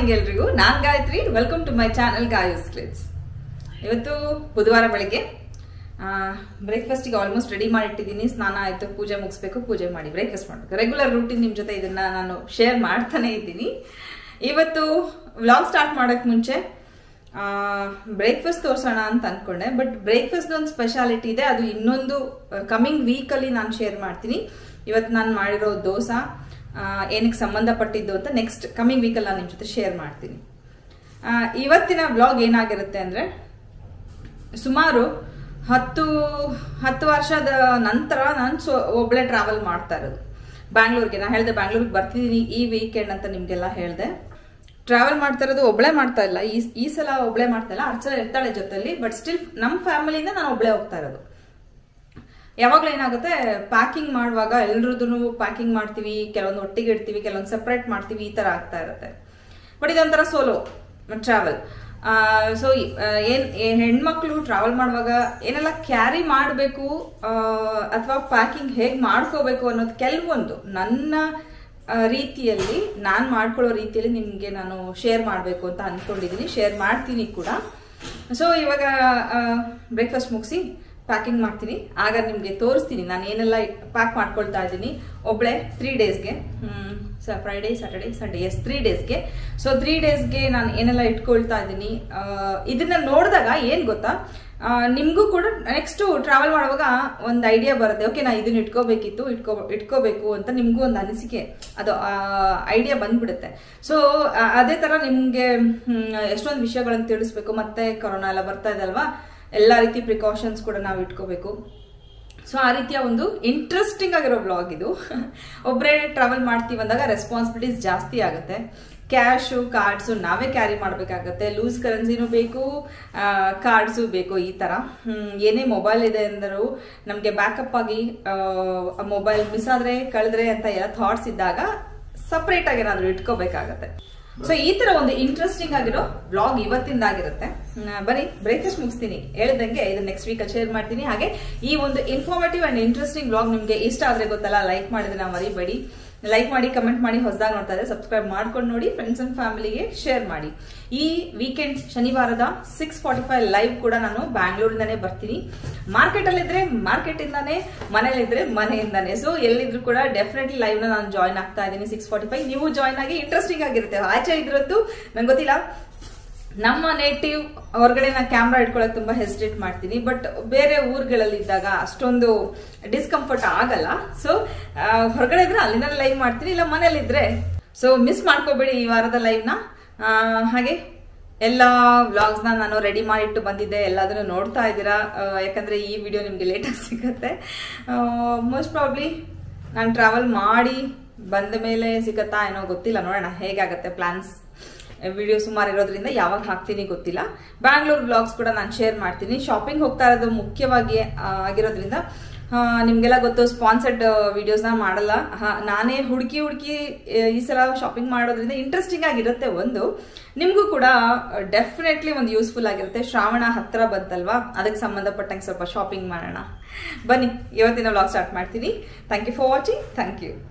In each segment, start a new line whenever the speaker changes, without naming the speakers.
morning ಎಲ್ರಿಗೂ ನಾನ್ Gayathri welcome to my channel ಗಾಯಸ್ ಕ್ಲಿಟ್ಸ್ ಇವತ್ತು ಬುಧವಾರ ಬೆಳಗ್ಗೆ ಬ್ರೇಕ್ಫಾಸ್ಟಿಗೆ ಆಲ್ಮೋಸ್ಟ್ ರೆಡಿ ಮಾಡಿಟ್ಟಿದ್ದೀನಿ ಸ್ನಾನ ಆಯಿತು ಪೂಜೆ ಮುಗಿಸ್ಬೇಕು ಪೂಜೆ ಮಾಡಿ ಬ್ರೇಕ್ಫಾಸ್ಟ್ ಮಾಡಬೇಕು ರೆಗ್ಯುಲರ್ ರೂಟೀನ್ ನಿಮ್ಮ ಜೊತೆ ಇದನ್ನ ನಾನು ಶೇರ್ ಮಾಡ್ತಾನೆ ಇದ್ದೀನಿ ಇವತ್ತು ವ್ಲಾಗ್ ಸ್ಟಾರ್ಟ್ ಮಾಡೋಕ್ಕೆ ಮುಂಚೆ ಬ್ರೇಕ್ಫಾಸ್ಟ್ ತೋರಿಸೋಣ ಅಂತ ಅನ್ಕೊಂಡೆ ಬಟ್ ಬ್ರೇಕ್ಫಾಸ್ಟ್ ಒಂದು ಸ್ಪೆಷಾಲಿಟಿ ಇದೆ ಅದು ಇನ್ನೊಂದು ಕಮಿಂಗ್ ವೀಕಲ್ಲಿ ನಾನು ಶೇರ್ ಮಾಡ್ತೀನಿ ಇವತ್ತು ನಾನು ಮಾಡಿರೋ ದೋಸೆ ಆ, ಏನಕ್ಕೆ ಸಂಬಂಧಪಟ್ಟಿದ್ದು ಅಂತ ನೆಕ್ಸ್ಟ್ ಕಮಿಂಗ್ ವೀಕಲ್ಲಿ ನಾನು ನಿಮ್ಮ ಜೊತೆ ಶೇರ್ ಮಾಡ್ತೀನಿ ಆ, ಇವತ್ತಿನ ಬ್ಲಾಗ್ ಏನಾಗಿರುತ್ತೆ ಅಂದರೆ ಸುಮಾರು ಹತ್ತು ಹತ್ತು ವರ್ಷದ ನಂತರ ನಾನು ಸೊ ಒಬ್ಬಳೇ ಟ್ರಾವೆಲ್ ಮಾಡ್ತಾ ಇರೋದು ಬ್ಯಾಂಗ್ಳೂರ್ಗೆ ನಾನು ಹೇಳಿದೆ ಬ್ಯಾಂಗ್ಳೂರಿಗೆ ಬರ್ತಿದ್ದೀನಿ ಈ ವೀಕೆಂಡ್ ಅಂತ ನಿಮಗೆಲ್ಲ ಹೇಳಿದೆ ಟ್ರಾವೆಲ್ ಮಾಡ್ತಾ ಇರೋದು ಒಬ್ಳೆ ಮಾಡ್ತಾ ಇಲ್ಲ ಈ ಈ ಸಲ ಒಬ್ಳೆ ಮಾಡ್ತಾ ಇಲ್ಲ ಅರ್ಚನ ಇರ್ತಾಳೆ ಜೊತೆಲಿ ಬಟ್ ಸ್ಟಿಲ್ ನಮ್ಮ ಫ್ಯಾಮಿಲಿಯಿಂದ ನಾನು ಒಬ್ಳೆ ಹೋಗ್ತಾ ಇರೋದು ಯಾವಾಗಲೂ ಏನಾಗುತ್ತೆ ಪ್ಯಾಕಿಂಗ್ ಮಾಡುವಾಗ ಎಲ್ರದ್ದು ಪ್ಯಾಕಿಂಗ್ ಮಾಡ್ತೀವಿ ಕೆಲವೊಂದು ಒಟ್ಟಿಗೆ ಇಡ್ತೀವಿ ಕೆಲವೊಂದು ಸಪ್ರೇಟ್ ಮಾಡ್ತೀವಿ ಈ ಥರ ಆಗ್ತಾ ಇರುತ್ತೆ ಬಟ್ ಇದೊಂಥರ ಸೋಲೋ ಟ್ರಾವೆಲ್ ಸೊ ಏನ್ ಏ- ಹೆಣ್ಮಕ್ಳು ಟ್ರಾವೆಲ್ ಮಾಡುವಾಗ ಏನೆಲ್ಲ ಕ್ಯಾರಿ ಮಾಡಬೇಕು ಅಥವಾ ಪ್ಯಾಕಿಂಗ್ ಹೇಗೆ ಮಾಡ್ಕೋಬೇಕು ಅನ್ನೋದು ಕೆಲವೊಂದು ನನ್ನ ಆ, ರೀತಿಯಲ್ಲಿ ನಾನು ಮಾಡ್ಕೊಳ್ಳೋ ರೀತಿಯಲ್ಲಿ ನಿಮಗೆ ನಾನು ಶೇರ್ ಮಾಡಬೇಕು ಅಂತ ಅಂದ್ಕೊಂಡಿದ್ದೀನಿ ಶೇರ್ ಮಾಡ್ತೀನಿ ಕೂಡ ಸೊ ಇವಾಗ ಬ್ರೇಕ್ಫಾಸ್ಟ್ ಮುಗಿಸಿ ಪ್ಯಾಕಿಂಗ್ ಮಾಡ್ತೀನಿ ಆಗ ನಿಮಗೆ ತೋರಿಸ್ತೀನಿ ನಾನು ಏನೆಲ್ಲ ಪ್ಯಾಕ್ ಮಾಡ್ಕೊಳ್ತಾ ಇದ್ದೀನಿ ಒಬ್ಳೆ ತ್ರೀ ಡೇಸ್ಗೆ ಸ Friday Saturday Sunday yes three ಡೇಸ್ಗೆ ಸೊ ತ್ರೀ ಡೇಸ್ಗೆ ನಾನು ಏನೆಲ್ಲ ಇಟ್ಕೊಳ್ತಾ ಇದ್ದೀನಿ ಆ, ಇದನ್ನ ನೋಡಿದಾಗ ಏನು ಗೊತ್ತಾ ನಿಮಗೂ ಕೂಡ ನೆಕ್ಸ್ಟು ಟ್ರಾವೆಲ್ ಮಾಡುವಾಗ ಒಂದು ಐಡಿಯಾ ಬರುತ್ತೆ ಓಕೆ ನಾ ಇದನ್ನ ಇಟ್ಕೋಬೇಕಿತ್ತು ಇಟ್ಕೋ ಇಟ್ಕೋಬೇಕು ಅಂತ ನಿಮಗೂ ಒಂದು ಅನಿಸಿಕೆ ಅದು ಐಡಿಯಾ ಬಂದ್ಬಿಡುತ್ತೆ ಸೊ ಅದೇ ಥರ ನಿಮಗೆ ಎಷ್ಟೊಂದು ವಿಷಯಗಳನ್ನು ತಿಳಿಸ್ಬೇಕು ಮತ್ತೆ ಕೊರೋನಾ ಎಲ್ಲ ಬರ್ತಾ ಇದೆ ಅಲ್ವಾ ಎಲ್ಲ ರೀತಿ ಪ್ರಿಕಾಷನ್ಸ್ ಕೂಡ ನಾವು ಇಟ್ಕೋಬೇಕು ಸೊ ಆ ರೀತಿಯ ಒಂದು ಇಂಟ್ರೆಸ್ಟಿಂಗ್ ಆಗಿರೋ ಬ್ಲಾಗ್ ಇದು ಒಬ್ಬರೇ ಟ್ರಾವೆಲ್ ಮಾಡ್ತೀವಿ ಅಂದಾಗ ರೆಸ್ಪಾನ್ಸಿಬಿಲಿಟೀಸ್ ಜಾಸ್ತಿ ಆಗುತ್ತೆ ಕ್ಯಾಶು ಕಾರ್ಡ್ಸು ನಾವೇ ಕ್ಯಾರಿ ಮಾಡಬೇಕಾಗತ್ತೆ ಲೂಸ್ ಕರೆನ್ಸಿನೂ ಬೇಕು ಕಾರ್ಡ್ಸು ಬೇಕು ಈ ಥರ ಹ್ಮ್, ಏನೇ ಮೊಬೈಲ್ ಇದೆ ಅಂದರೂ ನಮಗೆ ಬ್ಯಾಕಪ್ ಆಗಿ ಮೊಬೈಲ್ ಮಿಸ್ ಆದರೆ ಕಳೆದ್ರೆ ಅಂತ ಎಲ್ಲ ಥಾಟ್ಸ್ ಇದ್ದಾಗ ಸಪ್ರೇಟ್ ಆಗಿ ಏನಾದರೂ ಇಟ್ಕೋಬೇಕಾಗತ್ತೆ ಸೊ ಈ ತರ ಒಂದು ಇಂಟ್ರೆಸ್ಟಿಂಗ್ ಆಗಿರೋ ಬ್ಲಾಗ್ ಇವತ್ತಿಂದಾಗಿರುತ್ತೆ ಹ್ಮ್, ಬನ್ನಿ ಬ್ರೇಕ್ಫಾಸ್ಟ್ ಮುಗಿಸ್ತೀನಿ ಹೇಳಿದಂಗೆ ಇದನ್ನ ನೆಕ್ಸ್ಟ್ ವೀಕಲ್ಲಿ ಶೇರ್ ಮಾಡ್ತೀನಿ ಹಾಗೆ ಈ ಒಂದು ಇನ್ಫಾರ್ಮೇಟಿವ್ ಅಂಡ್ ಇಂಟ್ರೆಸ್ಟಿಂಗ್ ಬ್ಲಾಗ್ ನಿಮಗೆ ಇಷ್ಟ ಆದ್ರೆ ಗೊತ್ತಲ್ಲ ಲೈಕ್ ಮಾಡಿದ್ರೆ ಮರಿಬೇಡಿ ಲೈಕ್ ಮಾಡಿ ಕಮೆಂಟ್ ಮಾಡಿ ಹೊಸದಾಗಿ ನೋಡ್ತಾ ಇದ್ರೆ ಸಬ್ಸ್ಕ್ರೈಬ್ ಮಾಡ್ಕೊಂಡು ನೋಡಿ ಫ್ರೆಂಡ್ಸ್ ಅಂಡ್ ಫ್ಯಾಮಿಲಿಗೆ ಶೇರ್ ಮಾಡಿ ಈ ವೀಕೆಂಡ್ ಶನಿವಾರದ ಸಿಕ್ಸ್ ಫಾರ್ಟಿ ಫೈವ್ ಲೈವ್ ಕೂಡ ನಾನು ಬ್ಯಾಂಗ್ಳೂರಿಂದಾನೇ ಬರ್ತೀನಿ ಮಾರ್ಕೆಟ್ ಅಲ್ಲಿದ್ರೆ ಮಾರ್ಕೆಟ್ ಇಂದಾನೆ ಮನೇಲಿದ್ರೆ ಮನೆಯಿಂದಾನೆ ಸೊ ಎಲ್ಲಿದ್ರು ಕೂಡ ಡೆಫಿನೆಟ್ಲಿ ಲೈವ್ ನ ನಾನು ಜಾಯ್ನ್ ಆಗ್ತಾ ಇದ್ದೀನಿ ಸಿಕ್ಸ್ ಫಾರ್ಟಿ ಫೈವ್ ನೀವು ಜಾಯ್ನ್ ಆಗಿ ಇಂಟ್ರೆಸ್ಟಿಂಗ್ ಆಗಿರುತ್ತೆ ಆಚೆ ಇದ್ರದ್ದು ನಂಗೆ ಗೊತ್ತಿಲ್ಲ ನಮ್ಮ ನೇಟಿವ್ ಹೊರಗಡೆ ನಾ ಕ್ಯಾಮ್ರಾ ಇಟ್ಕೊಳಕ್ ತುಂಬಾ ಹೆಸಿಟೇಟ್ ಮಾಡ್ತೀನಿ ಬಟ್ ಬೇರೆ ಊರುಗಳಲ್ಲಿ ಇದ್ದಾಗ ಅಷ್ಟೊಂದು ಡಿಸ್ಕಂಫರ್ಟ್ ಆಗಲ್ಲ ಸೊ ಹೊರಗಡೆ ಇದ್ರೆ ಅಲ್ಲಿಂದ ಲೈವ್ ಮಾಡ್ತೀನಿ ಇಲ್ಲ ಮನೇಲಿದ್ರೆ ಸೊ ಮಿಸ್ ಮಾಡ್ಕೋಬೇಡಿ ಈ ವಾರದ ಲೈವ್ನ ಹಾಗೆ ಎಲ್ಲ ವ್ಲಾಗ್ಸ್ನ ನಾನು ರೆಡಿ ಮಾಡಿಟ್ಟು ಬಂದಿದ್ದೆ ಎಲ್ಲದನ್ನು ನೋಡ್ತಾ ಇದ್ದೀರಾ ಆ, ಯಾಕಂದ್ರೆ ಈ ವಿಡಿಯೋ ನಿಮಗೆ ಲೇಟಾಗಿ ಸಿಗುತ್ತೆ ಮೋಸ್ಟ್ ಪ್ರಾಬ್ಲಿ ನಾನು ಟ್ರಾವೆಲ್ ಮಾಡಿ ಬಂದ ಮೇಲೆ ಸಿಗತ್ತಾ ಏನೋ ಗೊತ್ತಿಲ್ಲ ನೋಡೋಣ ಹೇಗಾಗತ್ತೆ ಪ್ಲಾನ್ಸ್ ವಿಡಿಯೋ ಸುಮಾರು ಇರೋದ್ರಿಂದ ಯಾವಾಗ ಹಾಕ್ತೀನಿ ಗೊತ್ತಿಲ್ಲ ಬ್ಯಾಂಗ್ಳೂರ್ ಬ್ಲಾಗ್ಸ್ ಕೂಡ ನಾನು ಶೇರ್ ಮಾಡ್ತೀನಿ ಶಾಪಿಂಗ್ ಹೋಗ್ತಾ ಇರೋದು ಮುಖ್ಯವಾಗಿ ಆ, ಆಗಿರೋದ್ರಿಂದ ಆ, ನಿಮ್ಗೆಲ್ಲ ಗೊತ್ತು ಸ್ಪಾನ್ಸರ್ಡ್ ವಿಡಿಯೋಸ್ನ ಮಾಡಲ್ಲ ಹಾ, ನಾನೇ ಹುಡುಕಿ ಹುಡುಕಿ ಈ ಸಲ ಶಾಪಿಂಗ್ ಮಾಡೋದ್ರಿಂದ ಇಂಟ್ರೆಸ್ಟಿಂಗ್ ಆಗಿರುತ್ತೆ ಒಂದು ನಿಮಗೂ ಕೂಡ ಡೆಫಿನೆಟ್ಲಿ ಒಂದು ಯೂಸ್ಫುಲ್ ಆಗಿರುತ್ತೆ ಶ್ರಾವಣ ಹತ್ರ ಬಂತಲ್ವಾ ಅದಕ್ಕೆ ಸಂಬಂಧಪಟ್ಟಂಗೆ ಸ್ವಲ್ಪ ಶಾಪಿಂಗ್ ಮಾಡೋಣ ಬನ್ನಿ ಇವತ್ತಿನ ವ್ಲಾಗ್ ಸ್ಟಾರ್ಟ್ ಮಾಡ್ತೀನಿ thank you for watching thank you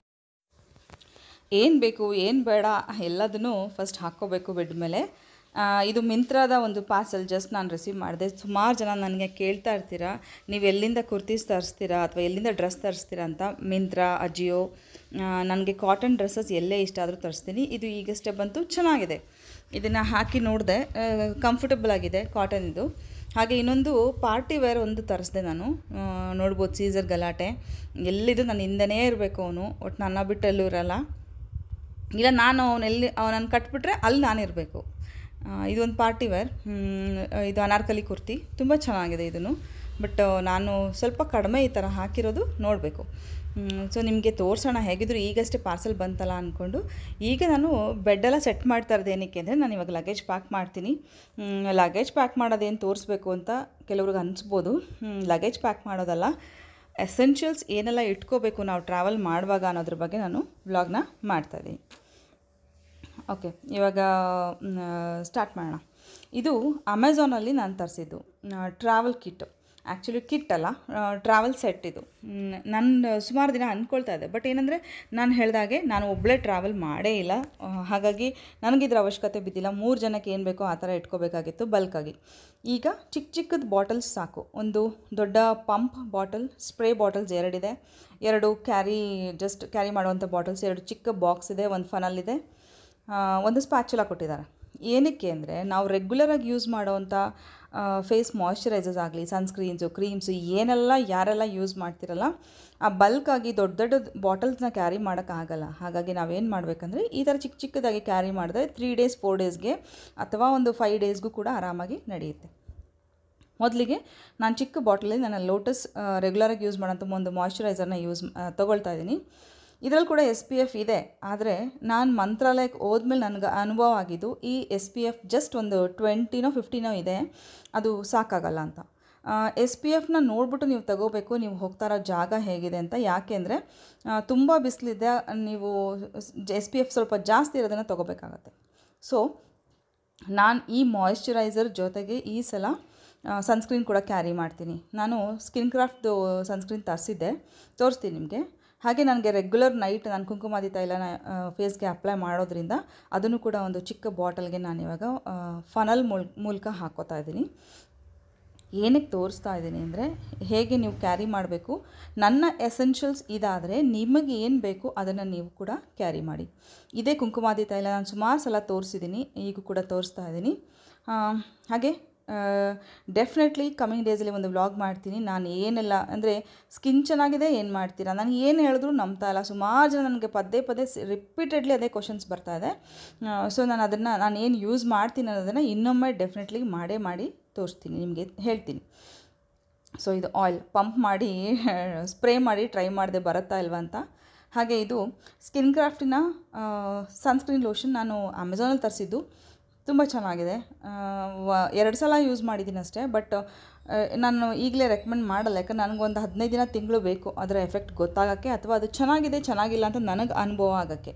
ಏನು ಬೇಕು ಏನು ಬೇಡ ಎಲ್ಲದನ್ನು ಫಸ್ಟ್ ಹಾಕ್ಕೋಬೇಕು ಬೆಡ್ ಮೇಲೆ ಆ, ಇದು ಮಿಂತ್ರಾದ ಒಂದು ಪಾರ್ಸಲ್ ಜಸ್ಟ್ ನಾನು ರಿಸೀವ್ ಮಾಡಿದೆ ಸುಮಾರು ಜನ ನನಗೆ ಕೇಳ್ತಾ ಇರ್ತೀರಾ ನೀವು ಎಲ್ಲಿಂದ ಕುರ್ತೀಸ್ ತರಿಸ್ತೀರಾ ಅಥವಾ ಎಲ್ಲಿಂದ ಡ್ರೆಸ್ ತರಿಸ್ತೀರಾ ಅಂತ ಮಿಂತ್ರಾ ಅಜಿಯೋ ನನಗೆ ಕಾಟನ್ ಡ್ರೆಸ್ಸಸ್ ಎಲ್ಲೇ ಇಷ್ಟ ಆದರೂ ತರಿಸ್ತೀನಿ ಇದು ಈಗಷ್ಟೇ ಬಂತು ಚೆನ್ನಾಗಿದೆ ಇದನ್ನು ಹಾಕಿ ನೋಡಿದೆ ಕಂಫರ್ಟಬಲ್ ಆಗಿದೆ ಕಾಟನ್ ಇದು ಹಾಗೆ ಇನ್ನೊಂದು ಪಾರ್ಟಿ ವೇರ್ ಒಂದು ತರಿಸ್ದೆ ನಾನು ಆ, ನೋಡ್ಬೋದು ಸೀಸರ್ ಗಲಾಟೆ ಎಲ್ಲಿದ್ದು ನನ್ನ ಹಿಂದೆನೇ ಇರಬೇಕು ಅವನು ಒಟ್ಟು ನನ್ನ ಬಿಟ್ಟು ಎಲ್ಲೂ ಇರಲ್ಲ ಇಲ್ಲ ನಾನು ಅವನೆಲ್ಲಿ ಅವನನ್ನು ಕಟ್ಬಿಟ್ರೆ ಅಲ್ಲಿ ನಾನಿರಬೇಕು ಇದೊಂದು ಪಾರ್ಟಿ ವೇರ್ ಇದು ಅನಾರ್ಕಲಿ ಕುರ್ತಿ ತುಂಬ ಚೆನ್ನಾಗಿದೆ ಇದನ್ನು ಬಟ್ ನಾನು ಸ್ವಲ್ಪ ಕಡಿಮೆ ಈ ಥರ ಹಾಕಿರೋದು ನೋಡಬೇಕು ಸೊ ನಿಮಗೆ ತೋರಿಸೋಣ ಹೇಗಿದ್ರು ಈಗಷ್ಟೇ ಪಾರ್ಸಲ್ ಬಂತಲ್ಲ ಅಂದ್ಕೊಂಡು ಈಗ ನಾನು ಬೆಡ್ಡೆಲ್ಲ ಸೆಟ್ ಮಾಡ್ತಾ ಇರೋದು ಏನಕ್ಕೆ ಅಂದರೆ ನಾನು ಇವಾಗ ಲಗೇಜ್ ಪ್ಯಾಕ್ ಮಾಡ್ತೀನಿ ಲಗೇಜ್ ಪ್ಯಾಕ್ ಮಾಡೋದೇನು ತೋರಿಸ್ಬೇಕು ಅಂತ ಕೆಲವ್ರಿಗೆ ಅನಿಸ್ಬೋದು ಲಗೇಜ್ ಪ್ಯಾಕ್ ಮಾಡೋದಲ್ಲ ಎಸೆನ್ಷಿಯಲ್ಸ್ ಏನೆಲ್ಲ ಇಟ್ಕೋಬೇಕು ನಾವು ಟ್ರಾವೆಲ್ ಮಾಡುವಾಗ ಅನ್ನೋದ್ರ ಬಗ್ಗೆ ನಾನು ವ್ಲಾಗ್ನ ಮಾಡ್ತಾಯಿದ್ದೀನಿ ಓಕೆ ಇವಾಗ ಸ್ಟಾರ್ಟ್ ಮಾಡೋಣ ಇದು ಅಮೆಝಾನಲ್ಲಿ ನಾನು ತರಿಸಿದ್ದು ಟ್ರಾವೆಲ್ ಕಿಟ್ ಆ್ಯಕ್ಚುಲಿ ಕಿಟ್ ಅಲ್ಲ ಟ್ರಾವೆಲ್ ಸೆಟ್ ಇದು ನಾನು ಸುಮಾರು ದಿನ ಅಂದ್ಕೊಳ್ತಾ ಇದ್ದೆ ಬಟ್ ಏನಂದರೆ ನಾನು ಹೇಳಿದಾಗೆ ನಾನು ಒಬ್ಬಳೇ ಟ್ರಾವೆಲ್ ಮಾಡೇ ಇಲ್ಲ ಆ, ಹಾಗಾಗಿ ನನಗಿದ್ರ ಅವಶ್ಯಕತೆ ಬಿದ್ದಿಲ್ಲ ಮೂರು ಜನಕ್ಕೆ ಏನು ಬೇಕೋ ಆ ಥರ ಇಟ್ಕೋಬೇಕಾಗಿತ್ತು ಬಲ್ಕಾಗಿ ಈಗ ಚಿಕ್ಕ ಚಿಕ್ಕದ ಬಾಟಲ್ಸ್ ಸಾಕು ಒಂದು ದೊಡ್ಡ ಪಂಪ್ ಬಾಟಲ್ ಸ್ಪ್ರೇ ಬಾಟಲ್ಸ್ ಎರಡಿದೆ ಎರಡು ಕ್ಯಾರಿ ಜಸ್ಟ್ ಕ್ಯಾರಿ ಮಾಡುವಂಥ ಬಾಟಲ್ಸ್ ಎರಡು ಚಿಕ್ಕ ಬಾಕ್ಸ್ ಇದೆ ಒಂದು ಫನಲ್ ಇದೆ ಆ, ಒಂದು ಸ್ಪ್ಯಾಚುಲ ಕೊಟ್ಟಿದ್ದಾರೆ ಏನಕ್ಕೆ ಅಂದರೆ ನಾವು ರೆಗ್ಯುಲರಾಗಿ ಯೂಸ್ ಮಾಡೋವಂಥ ಫೇಸ್ ಮಾಯ್ಶ್ಚರೈಸರ್ಸ್ ಆಗಲಿ ಸನ್ಸ್ಕ್ರೀನ್ಸು ಕ್ರೀಮ್ಸು ಏನೆಲ್ಲ ಯಾರೆಲ್ಲ ಯೂಸ್ ಮಾಡ್ತಿರಲ್ಲ ಆ ಬಲ್ಕಾಗಿ ದೊಡ್ಡ ದೊಡ್ಡ ಬಾಟಲ್ಸ್ನ ಕ್ಯಾರಿ ಮಾಡೋಕ್ಕಾಗಲ್ಲ ಹಾಗಾಗಿ ನಾವೇನು ಮಾಡಬೇಕಂದ್ರೆ ಈ ಥರ ಚಿಕ್ಕ ಚಿಕ್ಕದಾಗಿ ಕ್ಯಾರಿ ಮಾಡಿದ್ರೆ ತ್ರೀ ಡೇಸ್ ಫೋರ್ ಡೇಸ್ಗೆ ಅಥವಾ ಒಂದು ಫೈವ್ ಡೇಸ್ಗೂ ಕೂಡ ಆರಾಮಾಗಿ ನಡೆಯುತ್ತೆ ಮೊದಲಿಗೆ ನಾನು ಚಿಕ್ಕ ಬಾಟಲಲ್ಲಿ ನನ್ನ ಲೋಟಸ್ ರೆಗ್ಯುಲರಾಗಿ ಯೂಸ್ ಮಾಡೋಂಥ ಒಂದು ಮಾಯ್ಶ್ಚರೈಸರ್ನ ಯೂಸ್ ತೊಗೊಳ್ತಾ ಇದ್ದೀನಿ ಇದರಲ್ಲಿ ಕೂಡ ಎಸ್ ಪಿ ಎಫ್ ಇದೆ ಆದರೆ ನಾನು ಮಂತ್ರಾಲಯಕ್ಕೆ ಹೋದ್ಮೇಲೆ ನನಗೆ ಅನುಭವ ಆಗಿದ್ದು ಈ ಎಸ್ ಪಿ ಎಫ್ ಜಸ್ಟ್ ಒಂದು ಟ್ವೆಂಟಿನೋ ಫಿಫ್ಟಿನೋ ಇದೆ ಅದು ಸಾಕಾಗಲ್ಲ ಅಂತ ಎಸ್ ಪಿ ಎಫ್ನ ನೋಡ್ಬಿಟ್ಟು ನೀವು ತಗೋಬೇಕು ನೀವು ಹೋಗ್ತಾ ಇರೋ ಜಾಗ ಹೇಗಿದೆ ಅಂತ ಯಾಕೆ ಅಂದರೆ ತುಂಬ ಬಿಸಿಲಿದೆ ನೀವು ಎಸ್ ಪಿ ಎಫ್ ಸ್ವಲ್ಪ ಜಾಸ್ತಿ ಇರೋದನ್ನು ತೊಗೋಬೇಕಾಗತ್ತೆ ಸೊ ನಾನು ಈ ಮಾಯ್ಶ್ಚರೈಸರ್ ಜೊತೆಗೆ ಈ ಸಲ ಸನ್ಸ್ಕ್ರೀನ್ ಕೂಡ ಕ್ಯಾರಿ ಮಾಡ್ತೀನಿ ನಾನು ಸ್ಕಿನ್ ಕ್ರಾಫ್ಟ್ದು ಸನ್ಸ್ಕ್ರೀನ್ ತರಿಸಿದ್ದೆ ತೋರಿಸ್ತೀನಿ ನಿಮಗೆ ಹಾಗೆ ನನಗೆ ರೆಗ್ಯುಲರ್ ನೈಟ್ ನಾನು ಕುಂಕುಮಾದಿ ತೈಲನ ಫೇಸ್ಗೆ ಅಪ್ಲೈ ಮಾಡೋದ್ರಿಂದ ಅದನ್ನು ಕೂಡ ಒಂದು ಚಿಕ್ಕ ಬಾಟಲ್ಗೆ ನಾನು ಇವಾಗ ಫನಲ್ ಮೂಲ್ ಮೂಲಕ ಹಾಕೋತಾ ಇದ್ದೀನಿ ಏನಕ್ಕೆ ತೋರಿಸ್ತಾ ಇದ್ದೀನಿ ಅಂದರೆ ಹೇಗೆ ನೀವು ಕ್ಯಾರಿ ಮಾಡಬೇಕು ನನ್ನ ಎಸೆನ್ಷಿಯಲ್ಸ್ ಇದಾದರೆ ನಿಮಗೆ ಏನು ಬೇಕು ಅದನ್ನು ನೀವು ಕೂಡ ಕ್ಯಾರಿ ಮಾಡಿ ಇದೇ ಕುಂಕುಮಾದಿ ತೈಲ ನಾನು ಸುಮಾರು ಸಲ ತೋರಿಸಿದ್ದೀನಿ ಈಗೂ ಕೂಡ ತೋರಿಸ್ತಾ ಇದ್ದೀನಿ ಆ, ಹಾಗೆ ಡೆಫಿನೆಟ್ಲಿ ಕಮಿಂಗ್ ಡೇಸಲ್ಲಿ ಒಂದು ವ್ಲಾಗ್ ಮಾಡ್ತೀನಿ ನಾನು ಏನೆಲ್ಲ ಅಂದರೆ ಸ್ಕಿನ್ ಚೆನ್ನಾಗಿದೆ ಏನು ಮಾಡ್ತೀರಾ ನಾನು ಏನು ಹೇಳಿದ್ರು ನಂಬ್ತಾ ಇಲ್ಲ ಸುಮಾರು ಜನ ನನಗೆ ಪದೇ ಪದೇ ರಿಪೀಟೆಡ್ಲಿ ಅದೇ ಕ್ವಶನ್ಸ್ ಬರ್ತಾ ಇದೆ ಸೊ ನಾನು ಅದನ್ನು ನಾನು ಏನು ಯೂಸ್ ಮಾಡ್ತೀನಿ ಅನ್ನೋದನ್ನು ಇನ್ನೊಮ್ಮೆ ಡೆಫಿನೆಟ್ಲಿ ಮಾಡೇ ಮಾಡಿ ತೋರಿಸ್ತೀನಿ ನಿಮಗೆ ಹೇಳ್ತೀನಿ ಸೊ ಇದು ಆಯಿಲ್ ಪಂಪ್ ಮಾಡಿ ಸ್ಪ್ರೇ ಮಾಡಿ ಟ್ರೈ ಮಾಡಿದೆ ಬರುತ್ತಾ ಇಲ್ವಾ ಅಂತ ಹಾಗೆ ಇದು ಸ್ಕಿನ್ ಕ್ರಾಫ್ಟಿನ ಸನ್ಸ್ಕ್ರೀನ್ ಲೋಷನ್ ನಾನು ಅಮೆಝಾನಲ್ಲಿ ತರಿಸಿದ್ದು ತುಂಬ ಚೆನ್ನಾಗಿದೆ ಆ, ವ- ಎರಡು ಸಲ ಯೂಸ್ ಮಾಡಿದ್ದೀನಿ ಅಷ್ಟೇ ಬಟ್ ನಾನು ಈಗಲೇ ರೆಕಮೆಂಡ್ ಮಾಡಲ್ಲ ಯಾಕಂದ್ರೆ ನನಗೊಂದು ಹದಿನೈದು ದಿನ ತಿಂಗಳು ಬೇಕು ಅದರ ಎಫೆಕ್ಟ್ ಗೊತ್ತಾಗೋಕ್ಕೆ ಅಥವಾ ಅದು ಚೆನ್ನಾಗಿದೆ ಚೆನ್ನಾಗಿಲ್ಲ ಅಂತ ನನಗೆ ಅನುಭವ ಆಗೋಕ್ಕೆ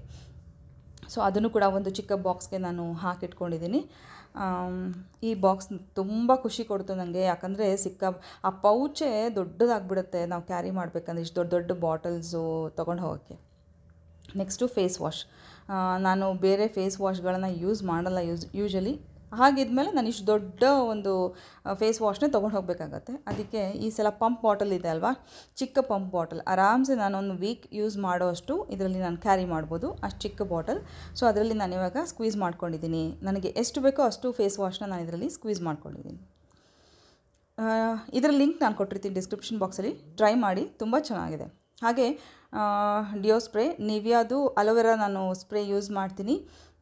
ಸೊ ಅದನ್ನು ಕೂಡ ಒಂದು ಚಿಕ್ಕ ಬಾಕ್ಸ್ಗೆ ನಾನು ಹಾಕಿಟ್ಕೊಂಡಿದ್ದೀನಿ ಆಮ್, ಈ ಬಾಕ್ಸ್ ತುಂಬ ಖುಷಿ ಕೊಡ್ತು ನನಗೆ ಯಾಕಂದರೆ ಸಿಕ್ಕ ಆ ಪೌಚೇ ದೊಡ್ಡದಾಗ್ಬಿಡುತ್ತೆ ನಾವು ಕ್ಯಾರಿ ಮಾಡಬೇಕಂದ್ರೆ ಇಷ್ಟು ದೊಡ್ಡ ದೊಡ್ಡ ಬಾಟಲ್ಸು ತೊಗೊಂಡು ಹೋಗೋಕ್ಕೆ ನೆಕ್ಸ್ಟು ಫೇಸ್ ವಾಶ್ ನಾನು ಬೇರೆ ಫೇಸ್ ವಾಶ್ಗಳನ್ನು ಯೂಸ್ ಮಾಡಲ್ಲ ಯೂಸ್ ಯೂಶಲಿ ಹಾಗಿದ್ಮೇಲೆ ನಾನು ಇಷ್ಟು ದೊಡ್ಡ ಒಂದು ಫೇಸ್ ವಾಶ್ನೇ ತೊಗೊಂಡು ಹೋಗಬೇಕಾಗತ್ತೆ ಅದಕ್ಕೆ ಈ ಸಲ ಪಂಪ್ ಬಾಟಲ್ ಇದೆ ಅಲ್ವಾ ಚಿಕ್ಕ ಪಂಪ್ ಬಾಟಲ್ ಆರಾಮ್ಸೆ ನಾನು ಒಂದು ವೀಕ್ ಯೂಸ್ ಮಾಡೋಷ್ಟು ಇದರಲ್ಲಿ ನಾನು ಕ್ಯಾರಿ ಮಾಡ್ಬೋದು ಅಷ್ಟು ಚಿಕ್ಕ ಬಾಟಲ್ ಸೊ ಅದರಲ್ಲಿ ನಾನು ಇವಾಗ ಸ್ಕ್ವೀಸ್ ಮಾಡ್ಕೊಂಡಿದ್ದೀನಿ ನನಗೆ ಎಷ್ಟು ಬೇಕೋ ಅಷ್ಟು ಫೇಸ್ ವಾಶ್ನ ನಾನು ಇದರಲ್ಲಿ ಸ್ಕ್ವೀಸ್ ಮಾಡ್ಕೊಂಡಿದ್ದೀನಿ ಆ, ಇದರ ಲಿಂಕ್ ನಾನು ಕೊಟ್ಟಿರ್ತೀನಿ ಡಿಸ್ಕ್ರಿಪ್ಷನ್ ಬಾಕ್ಸಲ್ಲಿ ಟ್ರೈ ಮಾಡಿ ತುಂಬ ಚೆನ್ನಾಗಿದೆ ಹಾಗೆ ಡಿಯೋ ಸ್ಪ್ರೇ ನಿವಿಯಾದು ಅಲೋವೆರಾ ನಾನು ಸ್ಪ್ರೇ ಯೂಸ್ ಮಾಡ್ತೀನಿ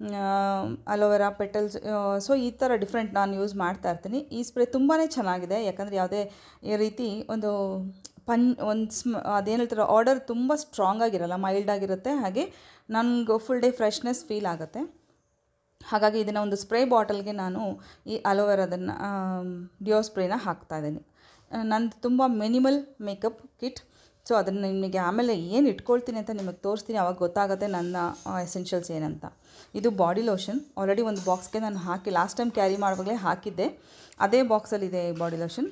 ಅಲೋವೆರಾ ಪೆಟಲ್ಸ್ ಸೊ ಈ ಥರ ಡಿಫ್ರೆಂಟ್ ನಾನು ಯೂಸ್ ಮಾಡ್ತಾ ಇರ್ತೀನಿ ಈ ಸ್ಪ್ರೇ ತುಂಬಾ ಚೆನ್ನಾಗಿದೆ ಯಾಕಂದರೆ ಯಾವುದೇ ಈ ರೀತಿ ಒಂದು ಪನ್ ಒಂದು ಸ್ಮ್ ಅದೇನು ಹೇಳ್ತಾರೆ ಆರ್ಡರ್ ತುಂಬ ಸ್ಟ್ರಾಂಗ್ ಆಗಿರಲ್ಲ ಮೈಲ್ಡ್ ಆಗಿರುತ್ತೆ ಹಾಗೆ ನನಗೆ ಫುಲ್ ಡೇ ಫ್ರೆಶ್ನೆಸ್ ಫೀಲ್ ಆಗುತ್ತೆ ಹಾಗಾಗಿ ಇದನ್ನು ಒಂದು ಸ್ಪ್ರೇ ಬಾಟಲ್ಗೆ ನಾನು ಈ ಅಲೋವೆರಾದನ್ನು ಡಿಯೋ ಸ್ಪ್ರೇನ ಹಾಕ್ತಾ ಇದ್ದೀನಿ ನಂದು ತುಂಬ ಮಿನಿಮಲ್ ಮೇಕಪ್ ಕಿಟ್ ಸೊ ಅದನ್ನು ನಿಮಗೆ ಆಮೇಲೆ ಏನು ಇಟ್ಕೊಳ್ತೀನಿ ಅಂತ ನಿಮಗೆ ತೋರಿಸ್ತೀನಿ ಅವಾಗ ಗೊತ್ತಾಗುತ್ತೆ ನನ್ನ ಎಸೆನ್ಷಿಯಲ್ಸ್ ಏನಂತ ಇದು ಬಾಡಿ ಲೋಷನ್ ಆಲ್ರೆಡಿ ಒಂದು ಬಾಕ್ಸ್ಗೆ ನಾನು ಹಾಕಿ ಲಾಸ್ಟ್ ಟೈಮ್ ಕ್ಯಾರಿ ಮಾಡುವಾಗಲೇ ಹಾಕಿದ್ದೆ ಅದೇ ಬಾಕ್ಸಲ್ಲಿದೆ ಬಾಡಿ ಲೋಷನ್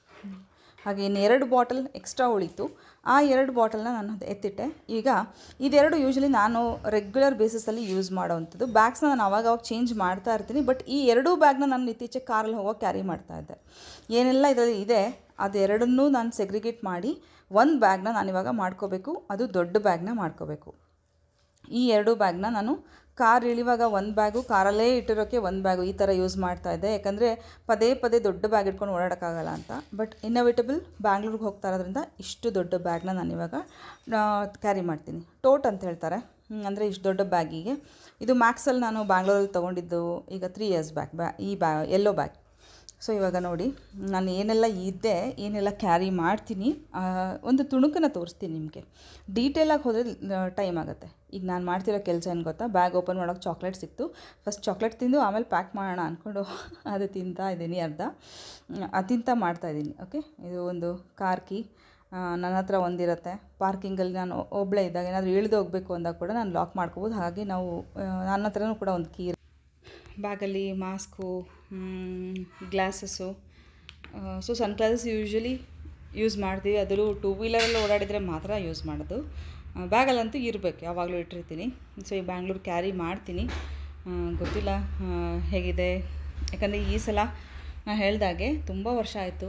ಹಾಗೆ ಇನ್ನು ಎರಡು ಬಾಟಲ್ ಎಕ್ಸ್ಟ್ರಾ ಉಳಿತು ಆ ಎರಡು ಬಾಟಲ್ನ ನಾನು ಎತ್ತಿಟ್ಟೆ ಈಗ ಇದೆರಡು ಯೂಶ್ವಲಿ ನಾನು ರೆಗ್ಯುಲರ್ ಬೇಸಿಸಲ್ಲಿ ಯೂಸ್ ಮಾಡೋವಂಥದ್ದು ಬ್ಯಾಗ್ಸ್ನ ನಾನು ಅವಾಗ ಅವಾಗ ಚೇಂಜ್ ಮಾಡ್ತಾ ಇರ್ತೀನಿ ಬಟ್ ಈ ಎರಡೂ ಬ್ಯಾಗ್ನ ನಾನು ಇತ್ತೀಚೆಗೆ ಕಾರಲ್ಲಿ ಹೋಗೋ ಕ್ಯಾರಿ ಮಾಡ್ತಾ ಇದ್ದೆ ಏನೆಲ್ಲ ಇದರಲ್ಲಿ ಇದೆ ಅದೆರಡನ್ನೂ ನಾನು ಸೆಗ್ರಿಗೇಟ್ ಮಾಡಿ ಒಂದು ಬ್ಯಾಗ್ನ ನಾನಿವಾಗ ಮಾಡ್ಕೋಬೇಕು ಅದು ದೊಡ್ಡ ಬ್ಯಾಗ್ನ ಮಾಡ್ಕೋಬೇಕು ಈ ಎರಡು ಬ್ಯಾಗ್ನ ನಾನು ಕಾರ್ ಇಳಿವಾಗ ಒಂದು ಬ್ಯಾಗು ಕಾರಲ್ಲೇ ಇಟ್ಟಿರೋಕ್ಕೆ ಒಂದು ಬ್ಯಾಗು ಈ ಥರ ಯೂಸ್ ಮಾಡ್ತಾ ಇದ್ದೆ ಯಾಕಂದರೆ ಪದೇ ಪದೇ ದೊಡ್ಡ ಬ್ಯಾಗ್ ಇಟ್ಕೊಂಡು ಓಡಾಡೋಕ್ಕಾಗಲ್ಲ ಅಂತ ಬಟ್ ಇನ್ನೋವೇಟಬಲ್ ಬ್ಯಾಂಗ್ಳೂರಿಗೆ ಹೋಗ್ತಾ ಇರೋದ್ರಿಂದ ಇಷ್ಟು ದೊಡ್ಡ ಬ್ಯಾಗ್ನ ನಾನು ಇವಾಗ ಕ್ಯಾರಿ ಮಾಡ್ತೀನಿ ಟೋಟ್ ಅಂತ ಹೇಳ್ತಾರೆ ಅಂದರೆ ಇಷ್ಟು ದೊಡ್ಡ ಬ್ಯಾಗಿಗೆ ಇದು ಮ್ಯಾಕ್ಸಲ್ಲಿ ನಾನು ಬ್ಯಾಂಗ್ಳೂರಲ್ಲಿ ತೊಗೊಂಡಿದ್ದು ಈಗ ತ್ರೀ ಇಯರ್ಸ್ ಬ್ಯಾಕ್ ಬ್ಯಾ ಈ ಬ್ಯಾ ಎಲ್ಲೋ ಬ್ಯಾಗ್ ಸೊ ಇವಾಗ ನೋಡಿ ನಾನು ಏನೆಲ್ಲ ಇದ್ದೆ ಏನೆಲ್ಲ ಕ್ಯಾರಿ ಮಾಡ್ತೀನಿ ಆ, ಒಂದು ತುಣುಕನ್ನು ತೋರಿಸ್ತೀನಿ ನಿಮಗೆ ಡೀಟೇಲಾಗಿ ಹೋದರೆ ಟೈಮ್ ಆಗುತ್ತೆ ಈಗ ನಾನು ಮಾಡ್ತಿರೋ ಕೆಲಸ ಏನು ಗೊತ್ತಾ ಬ್ಯಾಗ್ ಓಪನ್ ಮಾಡೋಕ್ಕೆ ಚಾಕ್ಲೇಟ್ ಸಿಕ್ತು ಫಸ್ಟ್ ಚಾಕ್ಲೇಟ್ ತಿಂದು ಆಮೇಲೆ ಪ್ಯಾಕ್ ಮಾಡೋಣ ಅಂದ್ಕೊಂಡು ಅದು ತಿಂತಾ ಇದ್ದೀನಿ ಅರ್ಧ ಮ್, ಅದು ತಿಂತಾ ಮಾಡ್ತಾಯಿದ್ದೀನಿ ಓಕೆ ಇದು ಒಂದು ಕಾರ್ ಕೀ ನನ್ನ ಹತ್ರ ಒಂದಿರುತ್ತೆ ಪಾರ್ಕಿಂಗಲ್ಲಿ ನಾನು ಒಬ್ಬಳೇ ಇದ್ದಾಗ ಏನಾದರೂ ಇಳಿದು ಹೋಗಬೇಕು ಅಂದಾಗ ಕೂಡ ನಾನು ಲಾಕ್ ಮಾಡ್ಕೋಬೋದು ಹಾಗೆ ನಾವು ಆ, ನನ್ನ ಹತ್ರನೂ ಕೂಡ ಒಂದು ಕೀ ಬ್ಯಾಗಲ್ಲಿ mask glasses so sun glasses usually use ಮಾಡ್ತೀವಿ ಅದರಲ್ಲೂ ಟೂ ವೀಲರಲ್ಲಿ ಓಡಾಡಿದರೆ ಮಾತ್ರ ಯೂಸ್ ಮಾಡೋದು ಬ್ಯಾಗಲ್ಲಂತೂ ಇರಬೇಕು ಯಾವಾಗಲೂ ಇಟ್ಟಿರ್ತೀನಿ ಸೊ ಈ ಬ್ಯಾಂಗ್ಳೂರು ಕ್ಯಾರಿ ಮಾಡ್ತೀನಿ ಆ, ಗೊತ್ತಿಲ್ಲ ಆ, ಹೇಗಿದೆ ಯಾಕಂದರೆ ಈ ಸಲ ನಾನು ಹೇಳ್ದಾಗೆ ತುಂಬ ವರ್ಷ ಆಯಿತು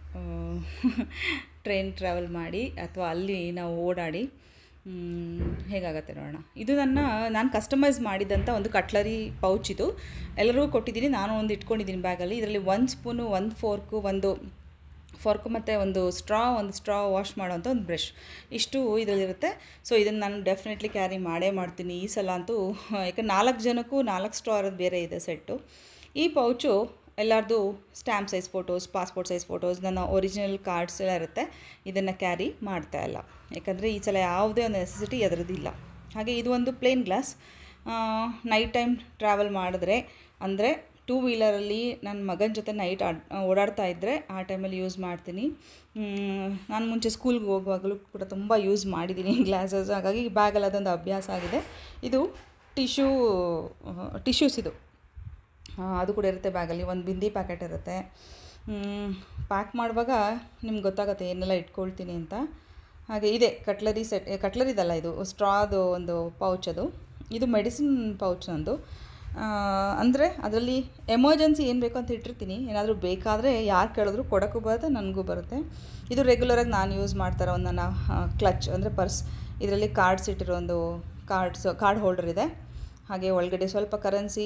ಟ್ರೈನ್ ಟ್ರಾವೆಲ್ ಮಾಡಿ ಅಥವಾ ಅಲ್ಲಿ ನಾವು ಓಡಾಡಿ ಮ್, ಹೇಗಾಗತ್ತೆ ನೋಡೋಣ ಇದು ನನ್ನ ನಾನು ಕಸ್ಟಮೈಸ್ ಮಾಡಿದಂಥ ಒಂದು ಕಟ್ಲರಿ ಪೌಚ್ ಇದು ಎಲ್ಲರಿಗೂ ಕೊಟ್ಟಿದ್ದೀನಿ ನಾನು ಒಂದು ಇಟ್ಕೊಂಡಿದ್ದೀನಿ ಬ್ಯಾಗಲ್ಲಿ ಇದರಲ್ಲಿ ಒಂದು ಸ್ಪೂನು ಒಂದು ಫೋರ್ಕು ಒಂದು ಫಾರ್ಕು ಮತ್ತು ಒಂದು ಸ್ಟ್ರಾ ಒಂದು ಸ್ಟ್ರಾ ವಾಶ್ ಮಾಡೋವಂಥ ಒಂದು ಬ್ರಷ್ ಇಷ್ಟು ಇದರಲ್ಲಿರುತ್ತೆ ಸೊ ಇದನ್ನು ನಾನು ಡೆಫಿನೆಟ್ಲಿ ಕ್ಯಾರಿ ಮಾಡೇ ಮಾಡ್ತೀನಿ ಈ ಸಲ ಅಂತೂ ಯಾಕಂದ್ರೆ ನಾಲ್ಕು ಜನಕ್ಕೂ ನಾಲ್ಕು ಸ್ಟ್ರಾ ಇರೋದು ಬೇರೆ ಇದೆ ಸೆಟ್ಟು ಈ ಪೌಚು ಎಲ್ಲರದು stamp size photos passport size photos ನನ್ನ ಒರಿಜಿನಲ್ ಕಾರ್ಡ್ಸ್ ಎಲ್ಲ ಇರುತ್ತೆ ಇದನ್ನು ಕ್ಯಾರಿ ಮಾಡ್ತಾ ಇಲ್ಲ ಯಾಕಂದರೆ ಈ ಸಲ ಯಾವುದೇ ಒಂದು ನೆಸೆಸಿಟಿ ಅದರದ್ದಿಲ್ಲ ಹಾಗೆ ಇದು ಒಂದು plain glass night time travel ಮಾಡಿದ್ರೆ ಅಂದರೆ ಟೂ ವೀಲರಲ್ಲಿ ನನ್ನ ಮಗನ ಜೊತೆ ನೈಟ್ ಓಡಾಡ್ತಾ ಇದ್ದರೆ ಆ ಟೈಮಲ್ಲಿ ಯೂಸ್ ಮಾಡ್ತೀನಿ ನಾನು ಮುಂಚೆ ಸ್ಕೂಲ್ಗೆ ಹೋಗುವಾಗಲೂ ಕೂಡ ತುಂಬ ಯೂಸ್ ಮಾಡಿದ್ದೀನಿ ಗ್ಲಾಸಸ್ ಹಾಗಾಗಿ ಬ್ಯಾಗಲ್ಲಿ ಅದೊಂದು ಅಭ್ಯಾಸ ಆಗಿದೆ ಇದು ಟಿಶ್ಯೂ ಟಿಶ್ಯೂಸ್ ಇದು ಆ, ಅದು ಕೂಡ ಇರುತ್ತೆ ಬ್ಯಾಗಲ್ಲಿ ಒಂದು ಬಿಂದಿ ಪ್ಯಾಕೆಟ್ ಇರುತ್ತೆ ಪ್ಯಾಕ್ ಮಾಡುವಾಗ ನಿಮ್ಗೆ ಗೊತ್ತಾಗುತ್ತೆ ಏನೆಲ್ಲ ಇಟ್ಕೊಳ್ತೀನಿ ಅಂತ ಹಾಗೆ ಇದೆ ಕಟ್ಲರಿ ಸೆಟ್ ಕಟ್ಲರಿದಲ್ಲ ಇದು ಸ್ಟ್ರಾದು ಒಂದು ಪೌಚ್ ಅದು ಇದು ಮೆಡಿಸಿನ್ ಪೌಚ್ ನಂದು ಅಂದರೆ ಅದರಲ್ಲಿ ಎಮರ್ಜೆನ್ಸಿ ಏನು ಬೇಕು ಅಂತ ಇಟ್ಟಿರ್ತೀನಿ ಏನಾದರೂ ಬೇಕಾದರೆ ಯಾರು ಕೇಳಿದ್ರು ಕೊಡೋಕ್ಕೂ ಬರುತ್ತೆ ನನಗೂ ಬರುತ್ತೆ ಇದು ರೆಗ್ಯುಲರಾಗಿ ನಾನು ಯೂಸ್ ಮಾಡ್ತಾರೋ ಒಂದು ನನ್ನ ಕ್ಲಚ್ ಅಂದರೆ ಪರ್ಸ್ ಇದರಲ್ಲಿ ಕಾರ್ಡ್ಸ್ ಇಟ್ಟಿರೋ ಒಂದು ಕಾರ್ಡ್ಸ್ ಕಾರ್ಡ್ ಹೋಲ್ಡರ್ ಇದೆ ಹಾಗೆ ಒಳಗಡೆ ಸ್ವಲ್ಪ ಕರೆನ್ಸಿ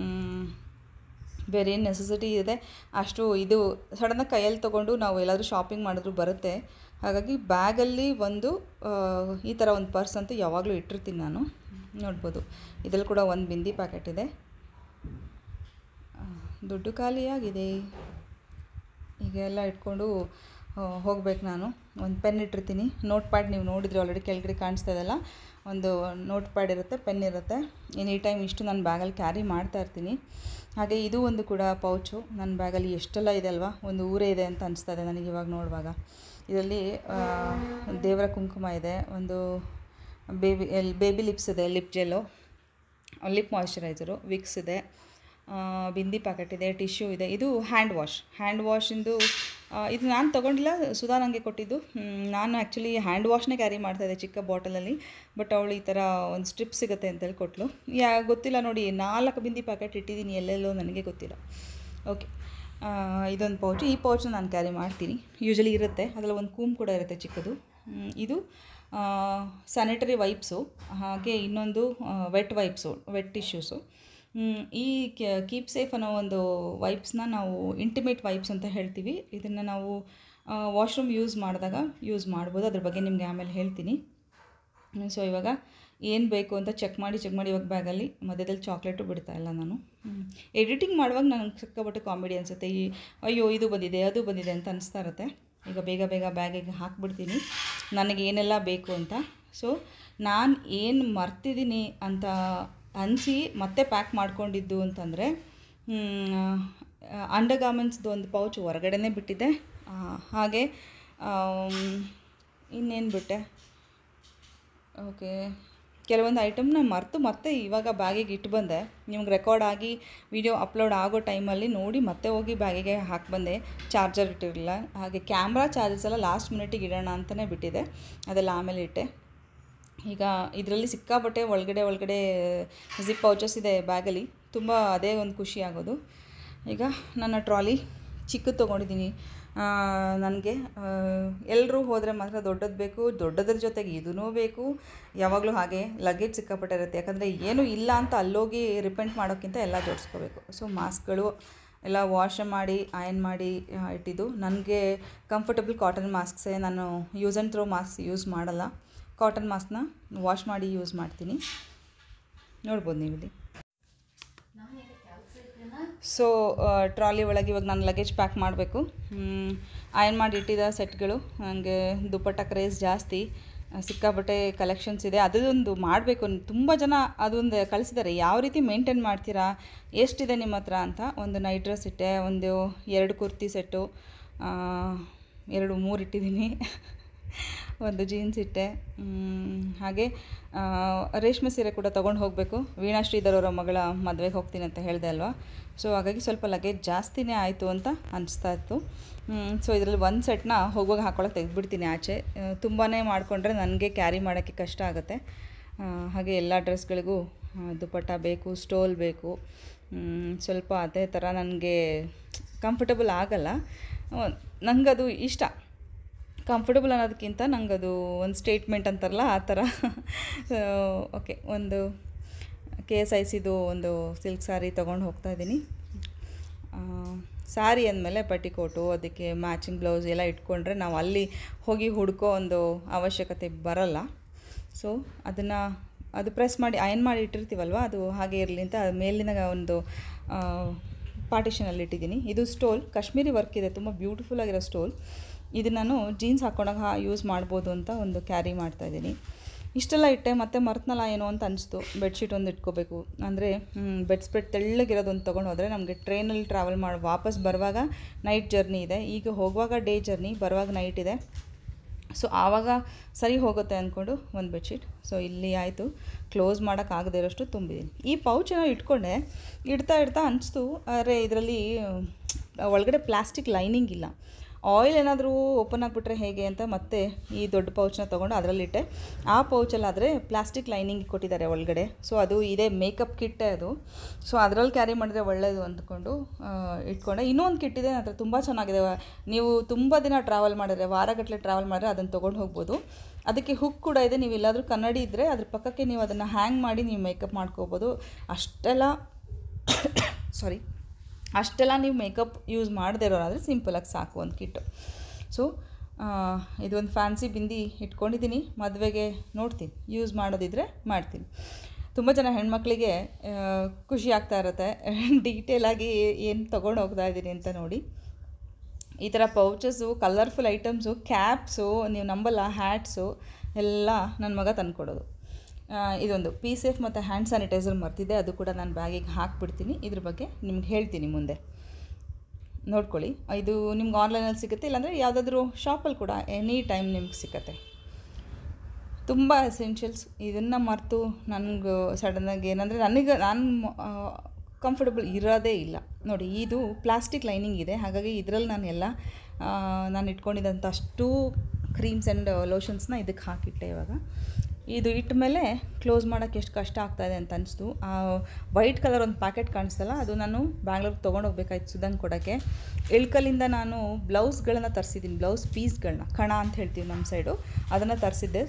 ಬೇರೆ ಏನು ನೆಸೆಸಿಟಿ ಇದೆ ಅಷ್ಟು ಇದು ಸಡನ್ನಾಗಿ ಕೈಯಲ್ಲಿ ತೊಗೊಂಡು ನಾವು ಎಲ್ಲಾದರೂ ಶಾಪಿಂಗ್ ಮಾಡಿದ್ರು ಬರುತ್ತೆ ಹಾಗಾಗಿ ಬ್ಯಾಗಲ್ಲಿ ಒಂದು ಆ, ಈ ಥರ ಒಂದು ಪರ್ಸ್ ಅಂತೂ ಯಾವಾಗಲೂ ಇಟ್ಟಿರ್ತೀನಿ ನಾನು ನೋಡ್ಬೋದು ಇದರಲ್ಲಿ ಕೂಡ ಒಂದು ಬಿಂದಿ ಪ್ಯಾಕೆಟ್ ಇದೆ ಆ, ದುಡ್ಡು ಖಾಲಿಯಾಗಿದೆ ಈಗ ಎಲ್ಲ ಇಟ್ಕೊಂಡು ಹೋಗ್ಬೇಕು ನಾನು ಒಂದು ಪೆನ್ ಇಟ್ಟಿರ್ತೀನಿ ನೋಟ್ ಪ್ಯಾಡ್ ನೀವು ನೋಡಿದ್ರೆ ಆಲ್ರೆಡಿ ಕೆಳಗಡೆ ಕಾಣಿಸ್ತಾ ಇದೆಲ್ಲ ಒಂದು ನೋಟ್ ಪ್ಯಾಡ್ ಇರುತ್ತೆ ಪೆನ್ ಇರುತ್ತೆ ಎನಿ ಟೈಮ್ ಇಷ್ಟು ನಾನು ಬ್ಯಾಗಲ್ಲಿ ಕ್ಯಾರಿ ಮಾಡ್ತಾ ಇರ್ತೀನಿ ಹಾಗೆ ಇದು ಒಂದು ಕೂಡ ಪೌಚು ನನ್ನ ಬ್ಯಾಗಲ್ಲಿ ಎಷ್ಟೆಲ್ಲ ಇದೆ ಅಲ್ವಾ ಒಂದು ಊರೇ ಇದೆ ಅಂತ ಅನಿಸ್ತಾ ಇದೆ ನನಗೆ ಇವಾಗ ನೋಡುವಾಗ ಇದರಲ್ಲಿ ಆ, ದೇವರ ಕುಂಕುಮ ಇದೆ ಒಂದು ಬೇಬಿ ಎಲ್ ಬೇಬಿ ಲಿಪ್ಸ್ ಇದೆ lip gel lip moisturiser Vicks ಇದೆ ಆ, ಬಿಂದಿ ಪ್ಯಾಕೆಟ್ ಇದೆ ಟಿಶ್ಯೂ ಇದೆ ಇದು ಹ್ಯಾಂಡ್ ವಾಶ್ ಹ್ಯಾಂಡ್ ವಾಶಿಂದು ಇದು ನಾನು ತೊಗೊಂಡಿಲ್ಲ ಸುಧಾ ನನಗೆ ಕೊಟ್ಟಿದ್ದು ಹ್ಮ್, ನಾನು ಆ್ಯಕ್ಚುಲಿ ಹ್ಯಾಂಡ್ ವಾಶ್ನೇ ಕ್ಯಾರಿ ಮಾಡ್ತಾಯಿದ್ದೆ ಚಿಕ್ಕ ಬಾಟಲಲ್ಲಿ ಬಟ್ ಅವಳು ಈ ಥರ ಒಂದು ಸ್ಟ್ರಿಪ್ ಸಿಗುತ್ತೆ ಅಂತೇಳಿ ಕೊಟ್ಟಳು ಯಾ ಗೊತ್ತಿಲ್ಲ ನೋಡಿ ನಾಲ್ಕು ಬಿಂದಿ ಪ್ಯಾಕೆಟ್ ಇಟ್ಟಿದ್ದೀನಿ ಎಲ್ಲೆಲ್ಲೋ ನನಗೆ ಗೊತ್ತಿಲ್ಲ ಓಕೆ ಇದೊಂದು ಪೌಚು ಈ ಪೌಚ್ನ ನಾನು ಕ್ಯಾರಿ ಮಾಡ್ತೀನಿ ಯೂಶಲಿ ಇರುತ್ತೆ ಅದರಲ್ಲಿ ಒಂದು ಕೂಮ್ ಕೂಡ ಇರುತ್ತೆ ಚಿಕ್ಕದು ಹ್ಮ್, ಇದು ಸ್ಯಾನಿಟರಿ ವೈಪ್ಸು ಹಾಗೆ ಇನ್ನೊಂದು ವೆಟ್ ವೈಪ್ಸು ವೆಟ್ ಟಿಶ್ಯೂಸು ಈ ಕೀಪ್ ಸೇಫ್ ಅನ್ನೋ ಒಂದು ವೈಪ್ಸ್ನ ನಾವು ಇಂಟಿಮೇಟ್ ವೈಪ್ಸ್ ಅಂತ ಹೇಳ್ತೀವಿ ಇದನ್ನು ನಾವು ವಾಶ್ರೂಮ್ ಯೂಸ್ ಮಾಡಿದಾಗ ಯೂಸ್ ಮಾಡ್ಬೋದು ಅದ್ರ ಬಗ್ಗೆ ನಿಮಗೆ ಆಮೇಲೆ ಹೇಳ್ತೀನಿ ಸೊ ಇವಾಗ ಏನು ಬೇಕು ಅಂತ ಚೆಕ್ ಮಾಡಿ ಚೆಕ್ ಮಾಡಿ ಇವಾಗ ಬ್ಯಾಗಲ್ಲಿ ಮಧ್ಯದಲ್ಲಿ ಚಾಕ್ಲೇಟು ಬಿಡ್ತಾ ಇಲ್ಲ ನಾನು ಎಡಿಟಿಂಗ್ ಮಾಡುವಾಗ ನನಗೆ ಸಿಕ್ಕಾಪಟ್ಟೆ ಕಾಮಿಡಿ ಅನಿಸುತ್ತೆ ಈ ಅಯ್ಯೋ ಇದು ಬಂದಿದೆ ಅದು ಬಂದಿದೆ ಅಂತ ಅನಿಸ್ತಾ ಇರುತ್ತೆ ಈಗ ಬೇಗ ಬೇಗ ಬ್ಯಾಗಿಗೆ ಹಾಕ್ಬಿಡ್ತೀನಿ ನನಗೆ ಏನೆಲ್ಲ ಬೇಕು ಅಂತ ಸೊ ನಾನು ಏನು ಮರ್ತಿದ್ದೀನಿ ಅಂತ ಅನಿಸಿ ಮತ್ತೆ ಪ್ಯಾಕ್ ಮಾಡ್ಕೊಂಡಿದ್ದು ಅಂತಂದರೆ ಅಂಡರ್ ಗಾರ್ಮೆಂಟ್ಸ್ದು ಒಂದು ಪೌಚ್ ಹೊರಗಡೆನೇ ಬಿಟ್ಟಿದ್ದೆ ಆ, ಹಾಗೆ ಇನ್ನೇನು ಬಿಟ್ಟೆ ಓಕೆ ಕೆಲವೊಂದು ಐಟಮ್ನ ಮರೆತು ಮತ್ತೆ ಇವಾಗ ಬ್ಯಾಗಿಗೆ ಇಟ್ಟು ಬಂದೆ ನಿಮ್ಗೆ ರೆಕಾರ್ಡ್ ಆಗಿ ವಿಡಿಯೋ ಅಪ್ಲೋಡ್ ಆಗೋ ಟೈಮಲ್ಲಿ ನೋಡಿ ಮತ್ತೆ ಹೋಗಿ ಬ್ಯಾಗಿಗೆ ಹಾಕಿ ಬಂದೆ ಚಾರ್ಜರ್ ಇಟ್ಟಿರಲಿಲ್ಲ ಹಾಗೆ ಕ್ಯಾಮ್ರಾ ಚಾರ್ಜಸ್ ಎಲ್ಲ ಲಾಸ್ಟ್ ಮಿನಿಟಿಗೆ ಇಡೋಣ ಅಂತಲೇ ಬಿಟ್ಟಿದೆ ಅದೆಲ್ಲ ಆಮೇಲೆ ಇಟ್ಟೆ ಈಗ ಇದರಲ್ಲಿ ಸಿಕ್ಕಾಪಟ್ಟೆ ಒಳಗಡೆ ಒಳಗಡೆ ಜಿಪ್ ಪೌಚಸ್ ಇದೆ ಬ್ಯಾಗಲ್ಲಿ ತುಂಬ ಅದೇ ಒಂದು ಖುಷಿ ಆಗೋದು ಈಗ ನನ್ನ ಟ್ರಾಲಿ ಚಿಕ್ಕದು ತೊಗೊಂಡಿದ್ದೀನಿ ನನಗೆ ಎಲ್ಲರೂ ಹೋದರೆ ಮಾತ್ರ ದೊಡ್ಡದು ಬೇಕು ದೊಡ್ಡದ್ರ ಜೊತೆಗೆ ಇದೂ ಬೇಕು ಯಾವಾಗಲೂ ಹಾಗೆ ಲಗೇಜ್ ಸಿಕ್ಕಾಪಟ್ಟೆ ಇರುತ್ತೆ ಯಾಕಂದರೆ ಏನೂ ಇಲ್ಲ ಅಂತ ಅಲ್ಲೋಗಿ ರಿಪೆಂಟ್ ಮಾಡೋಕ್ಕಿಂತ ಎಲ್ಲ ಜೋಡಿಸ್ಕೋಬೇಕು ಸೊ ಮಾಸ್ಕ್ಗಳು ಎಲ್ಲ ವಾಶ್ ಮಾಡಿ ಅಯನ್ ಮಾಡಿ ಆ, ಇಟ್ಟಿದ್ದು ನನಗೆ ಕಂಫರ್ಟಬಲ್ ಕಾಟನ್ ಮಾಸ್ಕ್ಸೇ ನಾನು use and throw mask use ಮಾಡಲ್ಲ ಕಾಟನ್ ಮಾಸ್ಕ್ನ ವಾಶ್ ಮಾಡಿ ಯೂಸ್ ಮಾಡ್ತೀನಿ ನೋಡ್ಬೋದು ನೀವು ಇಲ್ಲಿ ಸೊ ಟ್ರಾಲಿ ಒಳಗೆ ಇವಾಗ ನಾನು ಲಗೇಜ್ ಪ್ಯಾಕ್ ಮಾಡಬೇಕು ಅಯನ್ ಮಾಡಿ ಇಟ್ಟಿದ್ದ ಸೆಟ್ಗಳು ನನಗೆ ದುಪ್ಪಟ್ಟ ಕ್ರೇಜ್ ಜಾಸ್ತಿ ಆ, ಸಿಕ್ಕಾಪಟ್ಟೆ ಕಲೆಕ್ಷನ್ಸ್ ಇದೆ ಅದೊಂದು ಮಾಡಬೇಕು ತುಂಬ ಜನ ಅದೊಂದು ಕಳಿಸಿದ್ದಾರೆ ಯಾವ ರೀತಿ ಮೇಂಟೈನ್ ಮಾಡ್ತೀರಾ ಎಷ್ಟಿದೆ ನಿಮ್ಮ ಹತ್ರ ಅಂತ ಒಂದು ನೈಟ್ ಡ್ರೆಸ್ ಇಟ್ಟೆ ಒಂದು ಎರಡು ಕುರ್ತಿ ಸೆಟ್ಟು ಆ, ಎರಡು ಮೂರು ಇಟ್ಟಿದ್ದೀನಿ ಒಂದು ಜೀನ್ಸ್ ಇಟ್ಟೆ ಮ್, ಹಾಗೆ ಆ, ರೇಷ್ಮೆ ಸೀರೆ ಕೂಡ ತೊಗೊಂಡು ಹೋಗಬೇಕು ವೀಣಾ ಶ್ರೀಧರ್ ಅವರ ಮಗಳ ಮದುವೆಗೆ ಹೋಗ್ತೀನಿ ಅಂತ ಹೇಳಿದೆ ಅಲ್ವಾ ಸೊ ಹಾಗಾಗಿ ಸ್ವಲ್ಪ ಲಗೇಜ್ ಜಾಸ್ತಿನೇ ಆಯಿತು ಅಂತ ಅನಿಸ್ತಾ ಇತ್ತು ಸೊ ಇದರಲ್ಲಿ ಒಂದು ಸೆಟ್ನ ಹೋಗುವಾಗ ಹಾಕೊಳ್ಳೋಕೆ ತೆಗೆದುಬಿಡ್ತೀನಿ ಆಚೆ ತುಂಬಾ ಮಾಡಿಕೊಂಡ್ರೆ ನನಗೆ ಕ್ಯಾರಿ ಮಾಡೋಕ್ಕೆ ಕಷ್ಟ ಆಗುತ್ತೆ ಆ, ಹಾಗೆ ಎಲ್ಲ ಡ್ರೆಸ್ಗಳಿಗೂ ಆ, ದುಪಟ್ಟ ಬೇಕು ಸ್ಟೋಲ್ ಬೇಕು ಮ್, ಸ್ವಲ್ಪ ಅದೇ ಥರ ನನಗೆ ಕಂಫರ್ಟಬಲ್ ಆಗಲ್ಲ ನನಗದು ಇಷ್ಟ ಕಂಫರ್ಟಬಲ್ ಅನ್ನೋದಕ್ಕಿಂತ ನಂಗೆ ಅದು ಒಂದು ಸ್ಟೇಟ್ಮೆಂಟ್ ಅಂತಾರಲ್ಲ ಆ ಥರ ಓಕೆ ಒಂದು ಕೆ ಎಸ್ ಐ ಸಿದು ಒಂದು ಸಿಲ್ಕ್ ಸ್ಯಾರಿ ತೊಗೊಂಡು ಹೋಗ್ತಾ ಇದ್ದೀನಿ ಸ್ಯಾರಿ ಅಂದಮೇಲೆ ಪಟ್ಟಿಕೋಟು ಅದಕ್ಕೆ ಮ್ಯಾಚಿಂಗ್ ಬ್ಲೌಸ್ ಎಲ್ಲ ಇಟ್ಕೊಂಡ್ರೆ ನಾವು ಅಲ್ಲಿ ಹೋಗಿ ಹುಡ್ಕೋ ಒಂದು ಅವಶ್ಯಕತೆ ಬರಲ್ಲ ಸೊ ಅದನ್ನು ಅದು ಪ್ರೆಸ್ ಮಾಡಿ ಅಯನ್ ಮಾಡಿ ಇಟ್ಟಿರ್ತೀವಲ್ವ ಅದು ಹಾಗೆ ಇರಲಿ ಅಂತ ಅದ್ ಮೇಲಿನ ಒಂದು ಪಾರ್ಟಿಷನಲ್ಲಿ ಇಟ್ಟಿದ್ದೀನಿ ಇದು ಸ್ಟೋಲ್ ಕಾಶ್ಮೀರಿ ವರ್ಕ್ ಇದೆ ತುಂಬ ಬ್ಯೂಟಿಫುಲ್ ಆಗಿರೋ ಸ್ಟೋಲ್ ಇದು ನಾನು ಜೀನ್ಸ್ ಹಾಕ್ಕೊಂಡಾಗ ಯೂಸ್ ಮಾಡ್ಬೋದು ಅಂತ ಒಂದು ಕ್ಯಾರಿ ಮಾಡ್ತಾಯಿದ್ದೀನಿ ಇಷ್ಟೆಲ್ಲ ಇಟ್ಟೆ ಮತ್ತೆ ಮರ್ತನಲ್ಲ ಏನೋ ಅಂತ ಅನಿಸ್ತು ಬೆಡ್ಶೀಟ್ ಒಂದು ಇಟ್ಕೋಬೇಕು ಅಂದರೆ ಬೆಡ್ ಸ್ಪ್ರೆಡ್ ತೆಳ್ಳಗಿರೋದೊಂದು ತೊಗೊಂಡು ಹೋದರೆ ನಮಗೆ ಟ್ರೈನಲ್ಲಿ ಟ್ರಾವೆಲ್ ಮಾಡಿ ವಾಪಸ್ ಬರುವಾಗ ನೈಟ್ ಜರ್ನಿ ಇದೆ ಈಗ ಹೋಗುವಾಗ ಡೇ ಜರ್ನಿ ಬರುವಾಗ ನೈಟ್ ಇದೆ ಸೊ ಆವಾಗ ಸರಿ ಹೋಗುತ್ತೆ ಅಂದ್ಕೊಂಡು ಒಂದು ಬೆಡ್ಶೀಟ್ ಸೊ ಇಲ್ಲಿ ಆಯಿತು ಕ್ಲೋಸ್ ಮಾಡೋಕ್ಕಾಗದೇ ಇರೋಷ್ಟು ತುಂಬಿದ್ದೀನಿ ಈ ಪೌಚನ್ನ ಇಟ್ಕೊಂಡೆ ಇಡ್ತಾ ಇಡ್ತಾ ಅನಿಸ್ತು ಅರೆ ಇದರಲ್ಲಿ ಒಳಗಡೆ ಪ್ಲಾಸ್ಟಿಕ್ ಲೈನಿಂಗ್ ಇಲ್ಲ ಆಯಿಲ್ ಏನಾದರೂ ಓಪನ್ ಆಗಿಬಿಟ್ರೆ ಹೇಗೆ ಅಂತ ಮತ್ತೆ ಈ ದೊಡ್ಡ ಪೌಚನ್ನ ತೊಗೊಂಡು ಅದರಲ್ಲಿಟ್ಟೆ ಆ ಪೌಚಲ್ಲಾದರೆ ಪ್ಲಾಸ್ಟಿಕ್ ಲೈನಿಂಗ್ ಕೊಟ್ಟಿದ್ದಾರೆ ಒಳಗಡೆ ಸೊ ಅದು ಇದೇ ಮೇಕಪ್ ಕಿಟ್ಟೇ ಅದು ಸೊ ಅದರಲ್ಲಿ ಕ್ಯಾರಿ ಮಾಡಿದ್ರೆ ಒಳ್ಳೆಯದು ಅಂದ್ಕೊಂಡು ಆ, ಇಟ್ಕೊಂಡೆ ಇನ್ನೂ ಒಂದು ಕಿಟ್ ಇದೆ ನನ್ನ ಹತ್ರ ತುಂಬ ಚೆನ್ನಾಗಿದೆ ನೀವು ತುಂಬ ದಿನ ಟ್ರಾವೆಲ್ ಮಾಡಿದ್ರೆ ವಾರಗಟ್ಟಲೆ ಟ್ರಾವೆಲ್ ಮಾಡಿದ್ರೆ ಅದನ್ನು ತೊಗೊಂಡು ಹೋಗ್ಬೋದು ಅದಕ್ಕೆ ಹುಕ್ ಕೂಡ ಇದೆ ನೀವು ಎಲ್ಲಾದರೂ ಕನ್ನಡಿ ಇದ್ದರೆ ಅದ್ರ ಪಕ್ಕಕ್ಕೆ ನೀವು ಅದನ್ನು ಹ್ಯಾಂಗ್ ಮಾಡಿ ನೀವು ಮೇಕಪ್ ಮಾಡ್ಕೋಬೋದು ಅಷ್ಟೆಲ್ಲ ಸಾರಿ ಅಷ್ಟೆಲ್ಲ ನೀವು ಮೇಕಪ್ ಯೂಸ್ ಮಾಡದೇ ಇರೋರಾದರೆ ಸಿಂಪಲಾಗಿ ಸಾಕು ಒಂದು ಕಿಟ್ಟು ಸೊ ಇದೊಂದು ಫ್ಯಾನ್ಸಿ ಬಿಂದಿ ಇಟ್ಕೊಂಡಿದ್ದೀನಿ ಮದುವೆಗೆ ನೋಡ್ತೀನಿ ಯೂಸ್ ಮಾಡೋದಿದ್ರೆ ಮಾಡ್ತೀನಿ ತುಂಬ ಜನ ಹೆಣ್ಮಕ್ಳಿಗೆ ಆ, ಖುಷಿ ಆಗ್ತಾ ಇರುತ್ತೆ ಡೀಟೇಲಾಗಿ ಏನು ತೊಗೊಂಡು ಹೋಗ್ತಾ ಇದ್ದೀನಿ ಅಂತ ನೋಡಿ ಈ ಥರ ಪೌಚಸ್ಸು ಕಲರ್ಫುಲ್ ಐಟಮ್ಸು ಕ್ಯಾಪ್ಸು ನೀವು ನಂಬಲ್ಲ ಹ್ಯಾಟ್ಸು ಎಲ್ಲ ನನ್ನ ಮಗ ತಂದ್ಕೊಡೋದು ಆ, ಇದೊಂದು ಪಿ ಸೇಫ್ ಮತ್ತು ಹ್ಯಾಂಡ್ ಸ್ಯಾನಿಟೈಸರ್ ಮರ್ತಿದ್ದೆ ಅದು ಕೂಡ ನಾನು ಬ್ಯಾಗಿಗೆ ಹಾಕ್ಬಿಡ್ತೀನಿ ಇದ್ರ ಬಗ್ಗೆ ನಿಮ್ಗೆ ಹೇಳ್ತೀನಿ ಮುಂದೆ ನೋಡ್ಕೊಳ್ಳಿ ಇದು ನಿಮ್ಗೆ ಆನ್ಲೈನಲ್ಲಿ ಸಿಗುತ್ತೆ ಇಲ್ಲಾಂದರೆ ಯಾವುದಾದ್ರೂ ಶಾಪಲ್ಲಿ ಕೂಡ ಎನಿ ಟೈಮ್ ನಿಮ್ಗೆ ಸಿಗುತ್ತೆ ತುಂಬ ಎಸೆನ್ಷಿಯಲ್ಸ್ ಇದನ್ನು ಮರೆತು ನನಗೆ ಸಡನ್ನಾಗಿ ಏನಂದರೆ ನನಗೆ ನಾನು ಕಂಫರ್ಟಬಲ್ ಇರೋದೇ ಇಲ್ಲ ನೋಡಿ ಇದು ಪ್ಲಾಸ್ಟಿಕ್ ಲೈನಿಂಗ್ ಇದೆ ಹಾಗಾಗಿ ಇದರಲ್ಲಿ ನಾನು ಎಲ್ಲ ಆ, ನಾನು ಇಟ್ಕೊಂಡಿದ್ದಂಥ ಅಷ್ಟು ಕ್ರೀಮ್ಸ್ ಆ್ಯಂಡ್ ಲೋಷನ್ಸ್ನ ಇದಕ್ಕೆ ಹಾಕಿಟ್ಟೆ ಇವಾಗ ಇದು ಇಟ್ಟ ಮೇಲೆ ಕ್ಲೋಸ್ ಮಾಡೋಕ್ಕೆ ಎಷ್ಟು ಕಷ್ಟ ಆಗ್ತಾಯಿದೆ ಅಂತ ಅನಿಸ್ತು ಆ ವೈಟ್ ಕಲರ್ ಒಂದು ಪ್ಯಾಕೆಟ್ ಕಾಣಿಸ್ತಲ್ಲ ಅದು ನಾನು ಬ್ಯಾಂಗ್ಳೂರ್ಗೆ ತೊಗೊಂಡೋಗ್ಬೇಕಾಯ್ತು ಸುಧನ್ ಕೊಡೋಕ್ಕೆ ಇಳ್ಕಲಿಂದ ನಾನು ಬ್ಲೌಸ್ಗಳನ್ನ ತರಿಸಿದ್ದೀನಿ ಬ್ಲೌಸ್ ಪೀಸ್ಗಳನ್ನ ಕಣ ಅಂತ ಹೇಳ್ತೀವಿ ನಮ್ಮ ಸೈಡು ಅದನ್ನು ತರಿಸಿದ್ದೆ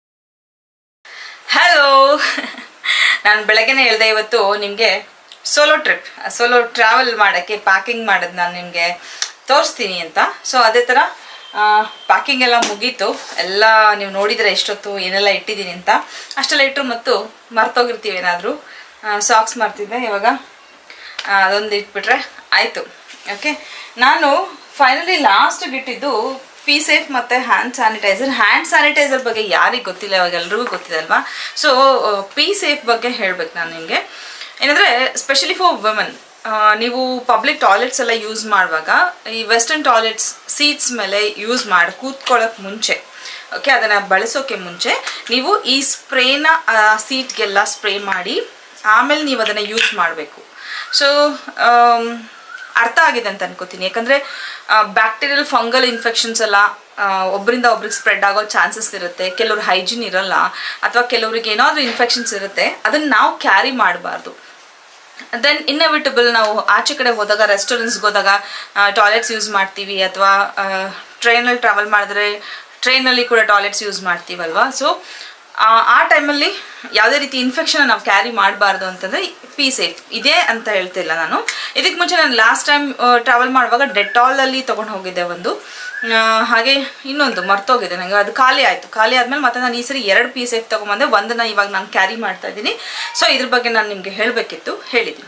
ಹಲೋ ನಾನು ಬೆಳಗ್ಗೆನೇ ಹೇಳಿದೆ ಇವತ್ತು ನಿಮಗೆ ಸೋಲೋ ಟ್ರಿಪ್ ಸೋಲೋ ಟ್ರಾವೆಲ್ ಮಾಡೋಕ್ಕೆ ಪ್ಯಾಕಿಂಗ್ ಮಾಡೋದು ನಾನು ನಿಮಗೆ ತೋರಿಸ್ತೀನಿ ಅಂತ ಸೊ ಅದೇ ಥರ ಪ್ಯಾಕಿಂಗ್ ಎಲ್ಲ ಮುಗೀತು ಎಲ್ಲ ನೀವು ನೋಡಿದರೆ ಎಷ್ಟೊತ್ತು ಏನೆಲ್ಲ ಇಟ್ಟಿದ್ದೀನಿ ಅಂತ ಅಷ್ಟೆಲ್ಲ ಇಟ್ಟರು ಮತ್ತು ಮರ್ತೋಗಿರ್ತೀವಿ ಏನಾದರೂ ಸಾಕ್ಸ್ ಮರ್ತಿದ್ದೆ ಇವಾಗ ಆ, ಅದೊಂದು ಇಟ್ಬಿಟ್ರೆ ಆಯಿತು ಓಕೆ ನಾನು ಫೈನಲಿ ಲಾಸ್ಟಿಗೆ ಇಟ್ಟಿದ್ದು ಪಿ ಸೇಫ್ ಮತ್ತು ಹ್ಯಾಂಡ್ ಸ್ಯಾನಿಟೈಸರ್ ಹ್ಯಾಂಡ್ ಸ್ಯಾನಿಟೈಸರ್ ಬಗ್ಗೆ ಯಾರಿಗೆ ಗೊತ್ತಿಲ್ಲ ಇವಾಗ ಎಲ್ರಿಗೂ ಗೊತ್ತಿದೆ ಅಲ್ವಾ ಸೊ ಪಿ ಸೇಫ್ ಬಗ್ಗೆ ಹೇಳ್ಬೇಕು ನಾನು ನಿಮಗೆ ಏನಂದರೆ ಸ್ಪೆಷಲಿ ಫಾರ್ ವುಮೆನ್ ನೀವು ಪಬ್ಲಿಕ್ ಟಾಯ್ಲೆಟ್ಸ್ ಎಲ್ಲ ಯೂಸ್ ಮಾಡುವಾಗ ಈ ವೆಸ್ಟರ್ನ್ ಟಾಯ್ಲೆಟ್ಸ್ ಸೀಟ್ಸ್ ಮೇಲೆ ಯೂಸ್ ಮಾಡಿ ಕೂತ್ಕೊಳ್ಳೋಕೆ ಮುಂಚೆ ಓಕೆ ಅದನ್ನು ಬಳಸೋಕೆ ಮುಂಚೆ ನೀವು ಈ ಸ್ಪ್ರೇನ ಸೀಟ್ಗೆಲ್ಲ ಸ್ಪ್ರೇ ಮಾಡಿ ಆಮೇಲೆ ನೀವು ಅದನ್ನು ಯೂಸ್ ಮಾಡಬೇಕು ಸೊ ಅರ್ಥ ಆಗಿದೆ ಅಂತ ಅನ್ಕೋತೀನಿ ಯಾಕಂದರೆ ಬ್ಯಾಕ್ಟೀರಿಯಲ್ ಫಂಗಲ್ ಇನ್ಫೆಕ್ಷನ್ಸ್ ಎಲ್ಲ ಆ, ಒಬ್ರಿಂದ ಒಬ್ರಿಗೆ ಸ್ಪ್ರೆಡ್ ಆಗೋ ಚಾನ್ಸಸ್ ಇರುತ್ತೆ ಕೆಲವ್ರು ಹೈಜಿನ್ ಇರಲ್ಲ ಅಥವಾ ಕೆಲವ್ರಿಗೆ ಏನಾದರೂ ಇನ್ಫೆಕ್ಷನ್ಸ್ ಇರುತ್ತೆ ಅದನ್ನು ನಾವು ಕ್ಯಾರಿ ಮಾಡಬಾರ್ದು ದೆನ್ ಇನ್ನವಿಟಬಲ್ ನಾವು ಆಚೆ ಕಡೆ ಹೋದಾಗ ರೆಸ್ಟೋರೆಂಟ್ಸ್ಗೆ ಹೋದಾಗ ಟಾಯ್ಲೆಟ್ಸ್ ಯೂಸ್ ಮಾಡ್ತೀವಿ ಅಥವಾ ಟ್ರೈನಲ್ಲಿ ಟ್ರಾವೆಲ್ ಮಾಡಿದ್ರೆ ಟ್ರೈನಲ್ಲಿ ಕೂಡ ಟಾಯ್ಲೆಟ್ಸ್ ಯೂಸ್ ಮಾಡ್ತೀವಲ್ವಾ ಸೊ ಆ ಟೈಮಲ್ಲಿ ಯಾವುದೇ ರೀತಿ ಇನ್ಫೆಕ್ಷನ್ ನಾವು ಕ್ಯಾರಿ ಮಾಡಬಾರ್ದು ಅಂತಂದರೆ ಪಿ ಸೇಫ್ ಇದೆ ಅಂತ ಹೇಳ್ತಿಲ್ಲ ನಾನು ಇದಕ್ಕೆ ಮುಂಚೆ ನಾನು ಲಾಸ್ಟ್ ಟೈಮ್ ಟ್ರಾವೆಲ್ ಮಾಡುವಾಗ ಡೆಟಾಲಲ್ಲಿ ತೊಗೊಂಡು ಹೋಗಿದ್ದೆ ಒಂದು ಆ, ಹಾಗೆ ಇನ್ನೊಂದು ಮರ್ತೋಗಿದೆ ನನಗೆ ಅದು ಖಾಲಿ ಆಯಿತು ಖಾಲಿ ಆದಮೇಲೆ ಮತ್ತೆ ನಾನು ಈ ಸರಿ ಎರಡು ಪಿ ಸೇಫ್ ತೊಗೊಂಬಂದೆ ಒಂದನ್ನು ಇವಾಗ ನಾನು ಕ್ಯಾರಿ ಮಾಡ್ತಾ ಇದ್ದೀನಿ ಸೊ ಇದ್ರ ಬಗ್ಗೆ ನಾನು ನಿಮಗೆ ಹೇಳಬೇಕಿತ್ತು ಹೇಳಿದ್ದೀನಿ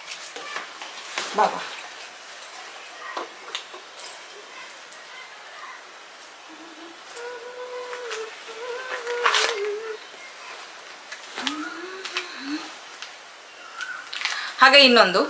ಬಾಬಾ ಹಾಗೆ ಇನ್ನೊಂದು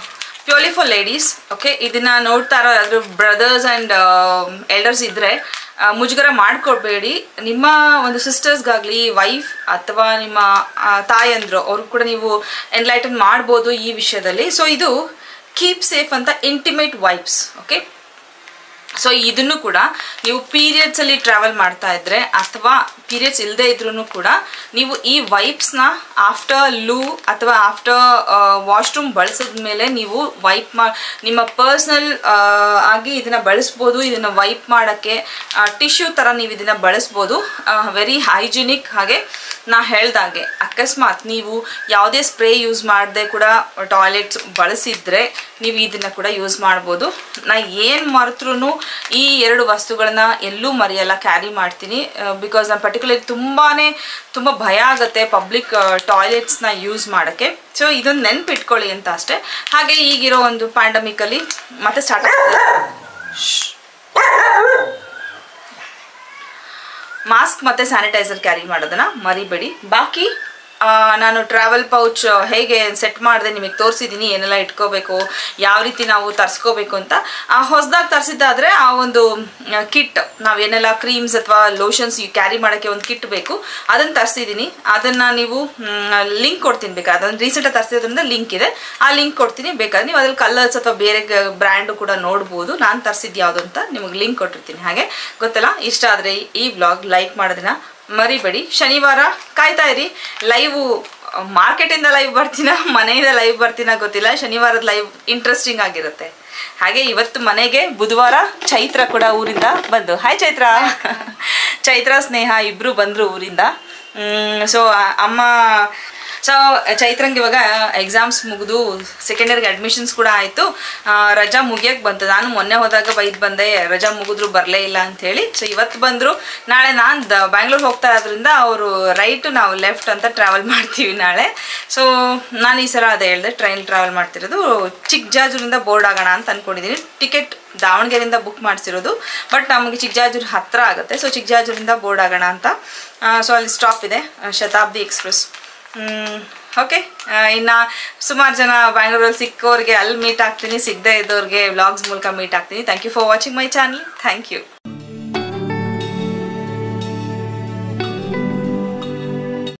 ಪ್ಯೂರ್ಲಿ ಫಾರ್ ಲೇಡೀಸ್ ಓಕೆ ಇದನ್ನ ನೋಡ್ತಾ ಇರೋ ಯಾರಾದರೂ ಬ್ರದರ್ಸ್ ಆ್ಯಂಡ್ ಎಲ್ಡರ್ಸ್ ಇದ್ದರೆ ಆ, ಮುಜುಗರ ಮಾಡ್ಕೊಡ್ಬೇಡಿ ನಿಮ್ಮ ಒಂದು ಸಿಸ್ಟರ್ಸ್ಗಾಗಲಿ ವೈಫ್ ಅಥವಾ ನಿಮ್ಮ ಆ, ತಾಯಂದ್ರು ಅವ್ರಿಗೆ ಕೂಡ ನೀವು ಎನ್ಲೈಟನ್ ಮಾಡ್ಬೋದು ಈ ವಿಷಯದಲ್ಲಿ ಸೊ ಇದು ಕೀಪ್ ಸೇಫ್ ಅಂತ ಇಂಟಿಮೇಟ್ ವೈಬ್ಸ್ ಓಕೆ ಸೊ ಇದನ್ನು ಕೂಡ ನೀವು ಪೀರಿಯಡ್ಸ್ ಅಲ್ಲಿ ಟ್ರಾವೆಲ್ ಮಾಡ್ತಾ ಇದ್ರೆ ಅಥವಾ ಪೀರಿಯಡ್ಸ್ ಇಲ್ಲದೆ ಇದ್ರೂ ಕೂಡ ನೀವು ಈ ವೈಪ್ಸ್ನ ಆಫ್ಟರ್ ಲೂ ಅಥವಾ ಆಫ್ಟರ್ ವಾಶ್ರೂಮ್ ಬಳಸಿದ್ಮೇಲೆ ನೀವು ವೈಪ್ ಮಾ ನಿಮ್ಮ ಪರ್ಸ್ನಲ್ ಆಗಿ ಇದನ್ನ ಬಳಸ್ಬೋದು ಇದನ್ನ ವೈಪ್ ಮಾಡೋಕ್ಕೆ ಟಿಶ್ಯೂ ಥರ ನೀವು ಇದನ್ನ ಬಳಸ್ಬೋದು ವೆರಿ ಹೈಜಿನಿಕ್ ಹಾಗೆ ನಾ ಹೇಳ್ದಾಗೆ ಅಕಸ್ಮಾತ್ ನೀವು ಯಾವುದೇ ಸ್ಪ್ರೇ ಯೂಸ್ ಮಾಡದೆ ಕೂಡ ಟಾಯ್ಲೆಟ್ಸ್ ಬಳಸಿದ್ರೆ ನೀವು ಇದನ್ನ ಕೂಡ ಯೂಸ್ ಮಾಡ್ಬೋದು ನಾ ಏನು ಮರೆತ್ರೂ ಈ ಎರಡು ವಸ್ತುಗಳನ್ನ ಎಲ್ಲೂ ಮರೆಯಲ್ಲ ಕ್ಯಾರಿ ಮಾಡ್ತೀನಿ ಬಿಕಾಸ್ ನಾನು ಪರ್ಟಿಕ್ಯುಲರ್ ತುಂಬಾ ತುಂಬ ಭಯ ಆಗುತ್ತೆ ಪಬ್ಲಿಕ್ ಟಾಯ್ಲೆಟ್ಸ್ನ ಯೂಸ್ ಮಾಡೋಕ್ಕೆ ಸೊ ಇದೊಂದು ನೆನ್ಪಿಟ್ಕೊಳ್ಳಿ ಅಂತ ಅಷ್ಟೇ ಹಾಗೆ ಈಗಿರೋ ಒಂದು ಪ್ಯಾಂಡಮಿಕಲ್ಲಿ ಮತ್ತೆ ಸ್ಟಾರ್ಟ್ ಆಗ್ತದೆ ಮಾಸ್ಕ್ ಮತ್ತೆ ಸ್ಯಾನಿಟೈಸರ್ ಕ್ಯಾರಿ ಮಾಡೋದನ್ನ ಮರಿಬೇಡಿ ಬಾಕಿ ಆ, ನಾನು ಟ್ರಾವೆಲ್ ಪೌಚ್ ಹೇಗೆ ಸೆಟ್ ಮಾಡಿದೆ ನಿಮಗೆ ತೋರಿಸಿದ್ದೀನಿ ಏನೆಲ್ಲ ಇಟ್ಕೋಬೇಕು ಯಾವ ರೀತಿ ನಾವು ತರಿಸ್ಕೋಬೇಕು ಅಂತ ಆ ಹೊಸದಾಗಿ ತರಿಸಿದ್ದಾದ್ರೆ ಆ ಒಂದು ಕಿಟ್ ನಾವೇನೆಲ್ಲ ಕ್ರೀಮ್ಸ್ ಅಥವಾ ಲೋಷನ್ಸ್ ಕ್ಯಾರಿ ಮಾಡೋಕ್ಕೆ ಒಂದು ಕಿಟ್ ಬೇಕು ಅದನ್ನು ತರಿಸಿದ್ದೀನಿ ಅದನ್ನು ನೀವು ಲಿಂಕ್ ಕೊಡ್ತೀನಿ ಬೇಕಾದ್ರೆ ಅದನ್ನು ರೀಸೆಂಟಾಗಿ ತರಿಸಿದ್ರಿಂದ ಲಿಂಕ್ ಇದೆ ಆ ಲಿಂಕ್ ಕೊಡ್ತೀನಿ ಬೇಕಾದ್ರೆ ನೀವು ಅದ್ರಲ್ಲಿ ಕಲರ್ಸ್ ಅಥವಾ ಬೇರೆ ಬ್ರ್ಯಾಂಡು ಕೂಡ ನೋಡ್ಬೋದು ನಾನು ತರಿಸಿದ್ದು ಯಾವುದು ಅಂತ ನಿಮಗೆ ಲಿಂಕ್ ಕೊಟ್ಟಿರ್ತೀನಿ ಹಾಗೆ ಗೊತ್ತಲ್ಲ ಇಷ್ಟ ಆದರೆ ಈ ವ್ಲಾಗ್ ಲೈಕ್ ಮಾಡೋದನ್ನ ಮರಿಬೇಡಿ ಶನಿವಾರ ಕಾಯ್ತಾ ಇರಿ ಲೈವು ಮಾರ್ಕೆಟಿಂದ ಲೈವ್ ಬರ್ತೀನ ಮನೆಯಿಂದ ಲೈವ್ ಬರ್ತೀನ ಗೊತ್ತಿಲ್ಲ ಶನಿವಾರದ ಲೈವ್ ಇಂಟ್ರೆಸ್ಟಿಂಗ್ ಆಗಿರುತ್ತೆ ಹಾಗೆ ಇವತ್ತು ಮನೆಗೆ ಬುಧವಾರ ಚೈತ್ರ ಕೂಡ ಊರಿಂದ ಬಂದು ಹಾಯ್ ಚೈತ್ರ ಚೈತ್ರ ಸ್ನೇಹ ಇಬ್ರು ಬಂದ್ರು ಊರಿಂದ ಸೊ ಅಮ್ಮ ಸೊ ಚೈತ್ರಂಗೆ ಇವಾಗ ಎಕ್ಸಾಮ್ಸ್ ಮುಗಿದು ಸೆಕೆಂಡ್ ಇಯರ್ಗೆ ಅಡ್ಮಿಷನ್ಸ್ ಕೂಡ ಆಯಿತು ರಜಾ ಮುಗಿಯಕ್ಕೆ ಬಂತು ನಾನು ಮೊನ್ನೆ ಹೋದಾಗ ಬೈದು ಬಂದೆ ರಜಾ ಮುಗಿದ್ರು ಬರಲೇ ಇಲ್ಲ ಅಂಥೇಳಿ ಸೊ ಇವತ್ತು ಬಂದರು ನಾಳೆ ನಾನು ದ ಬ್ಯಾಂಗ್ಳೂರ್ ಹೋಗ್ತಾ ಇರೋದ್ರಿಂದ ಅವರು ರೈಟು ನಾವು ಲೆಫ್ಟ್ ಅಂತ ಟ್ರಾವೆಲ್ ಮಾಡ್ತೀವಿ ನಾಳೆ ಸೊ ನಾನು ಈ ಸಲ ಅದೇ ಹೇಳಿದೆ ಟ್ರೈನ್ ಟ್ರಾವೆಲ್ ಮಾಡ್ತಿರೋದು ಚಿಕ್ಕಜಾಜೂರಿಂದ ಬೋರ್ಡ್ ಆಗೋಣ ಅಂತ ಅಂದ್ಕೊಂಡಿದ್ದೀನಿ ಟಿಕೆಟ್ ದಾವಣಗೆರೆಯಿಂದ ಬುಕ್ ಮಾಡಿಸಿರೋದು ಬಟ್ ನಮಗೆ ಚಿಕ್ಕಜಾಜೂರು ಹತ್ತಿರ ಆಗುತ್ತೆ ಸೊ ಚಿಕ್ಕಜಾಜೂರಿಂದ ಬೋರ್ಡ್ ಆಗೋಣ ಅಂತ ಸೊ ಅಲ್ಲಿ ಸ್ಟಾಪ್ ಇದೆ ಆ, ಶತಾಬ್ದಿ ಎಕ್ಸ್ಪ್ರೆಸ್ ಓಕೆ ಇನ್ನು ಸುಮಾರು ಜನ ಬ್ಯಾಂಗ್ಳೂರಲ್ಲಿ ಸಿಕ್ಕೋರಿಗೆ ಅಲ್ಲಿ ಮೀಟ್ ಆಗ್ತೀನಿ ಸಿಗದೆ ಇದ್ದವ್ರಿಗೆ ವ್ಲಾಗ್ಸ್ ಮೂಲಕ ಮೀಟ್ ಆಗ್ತೀನಿ thank you for watching my channel thank you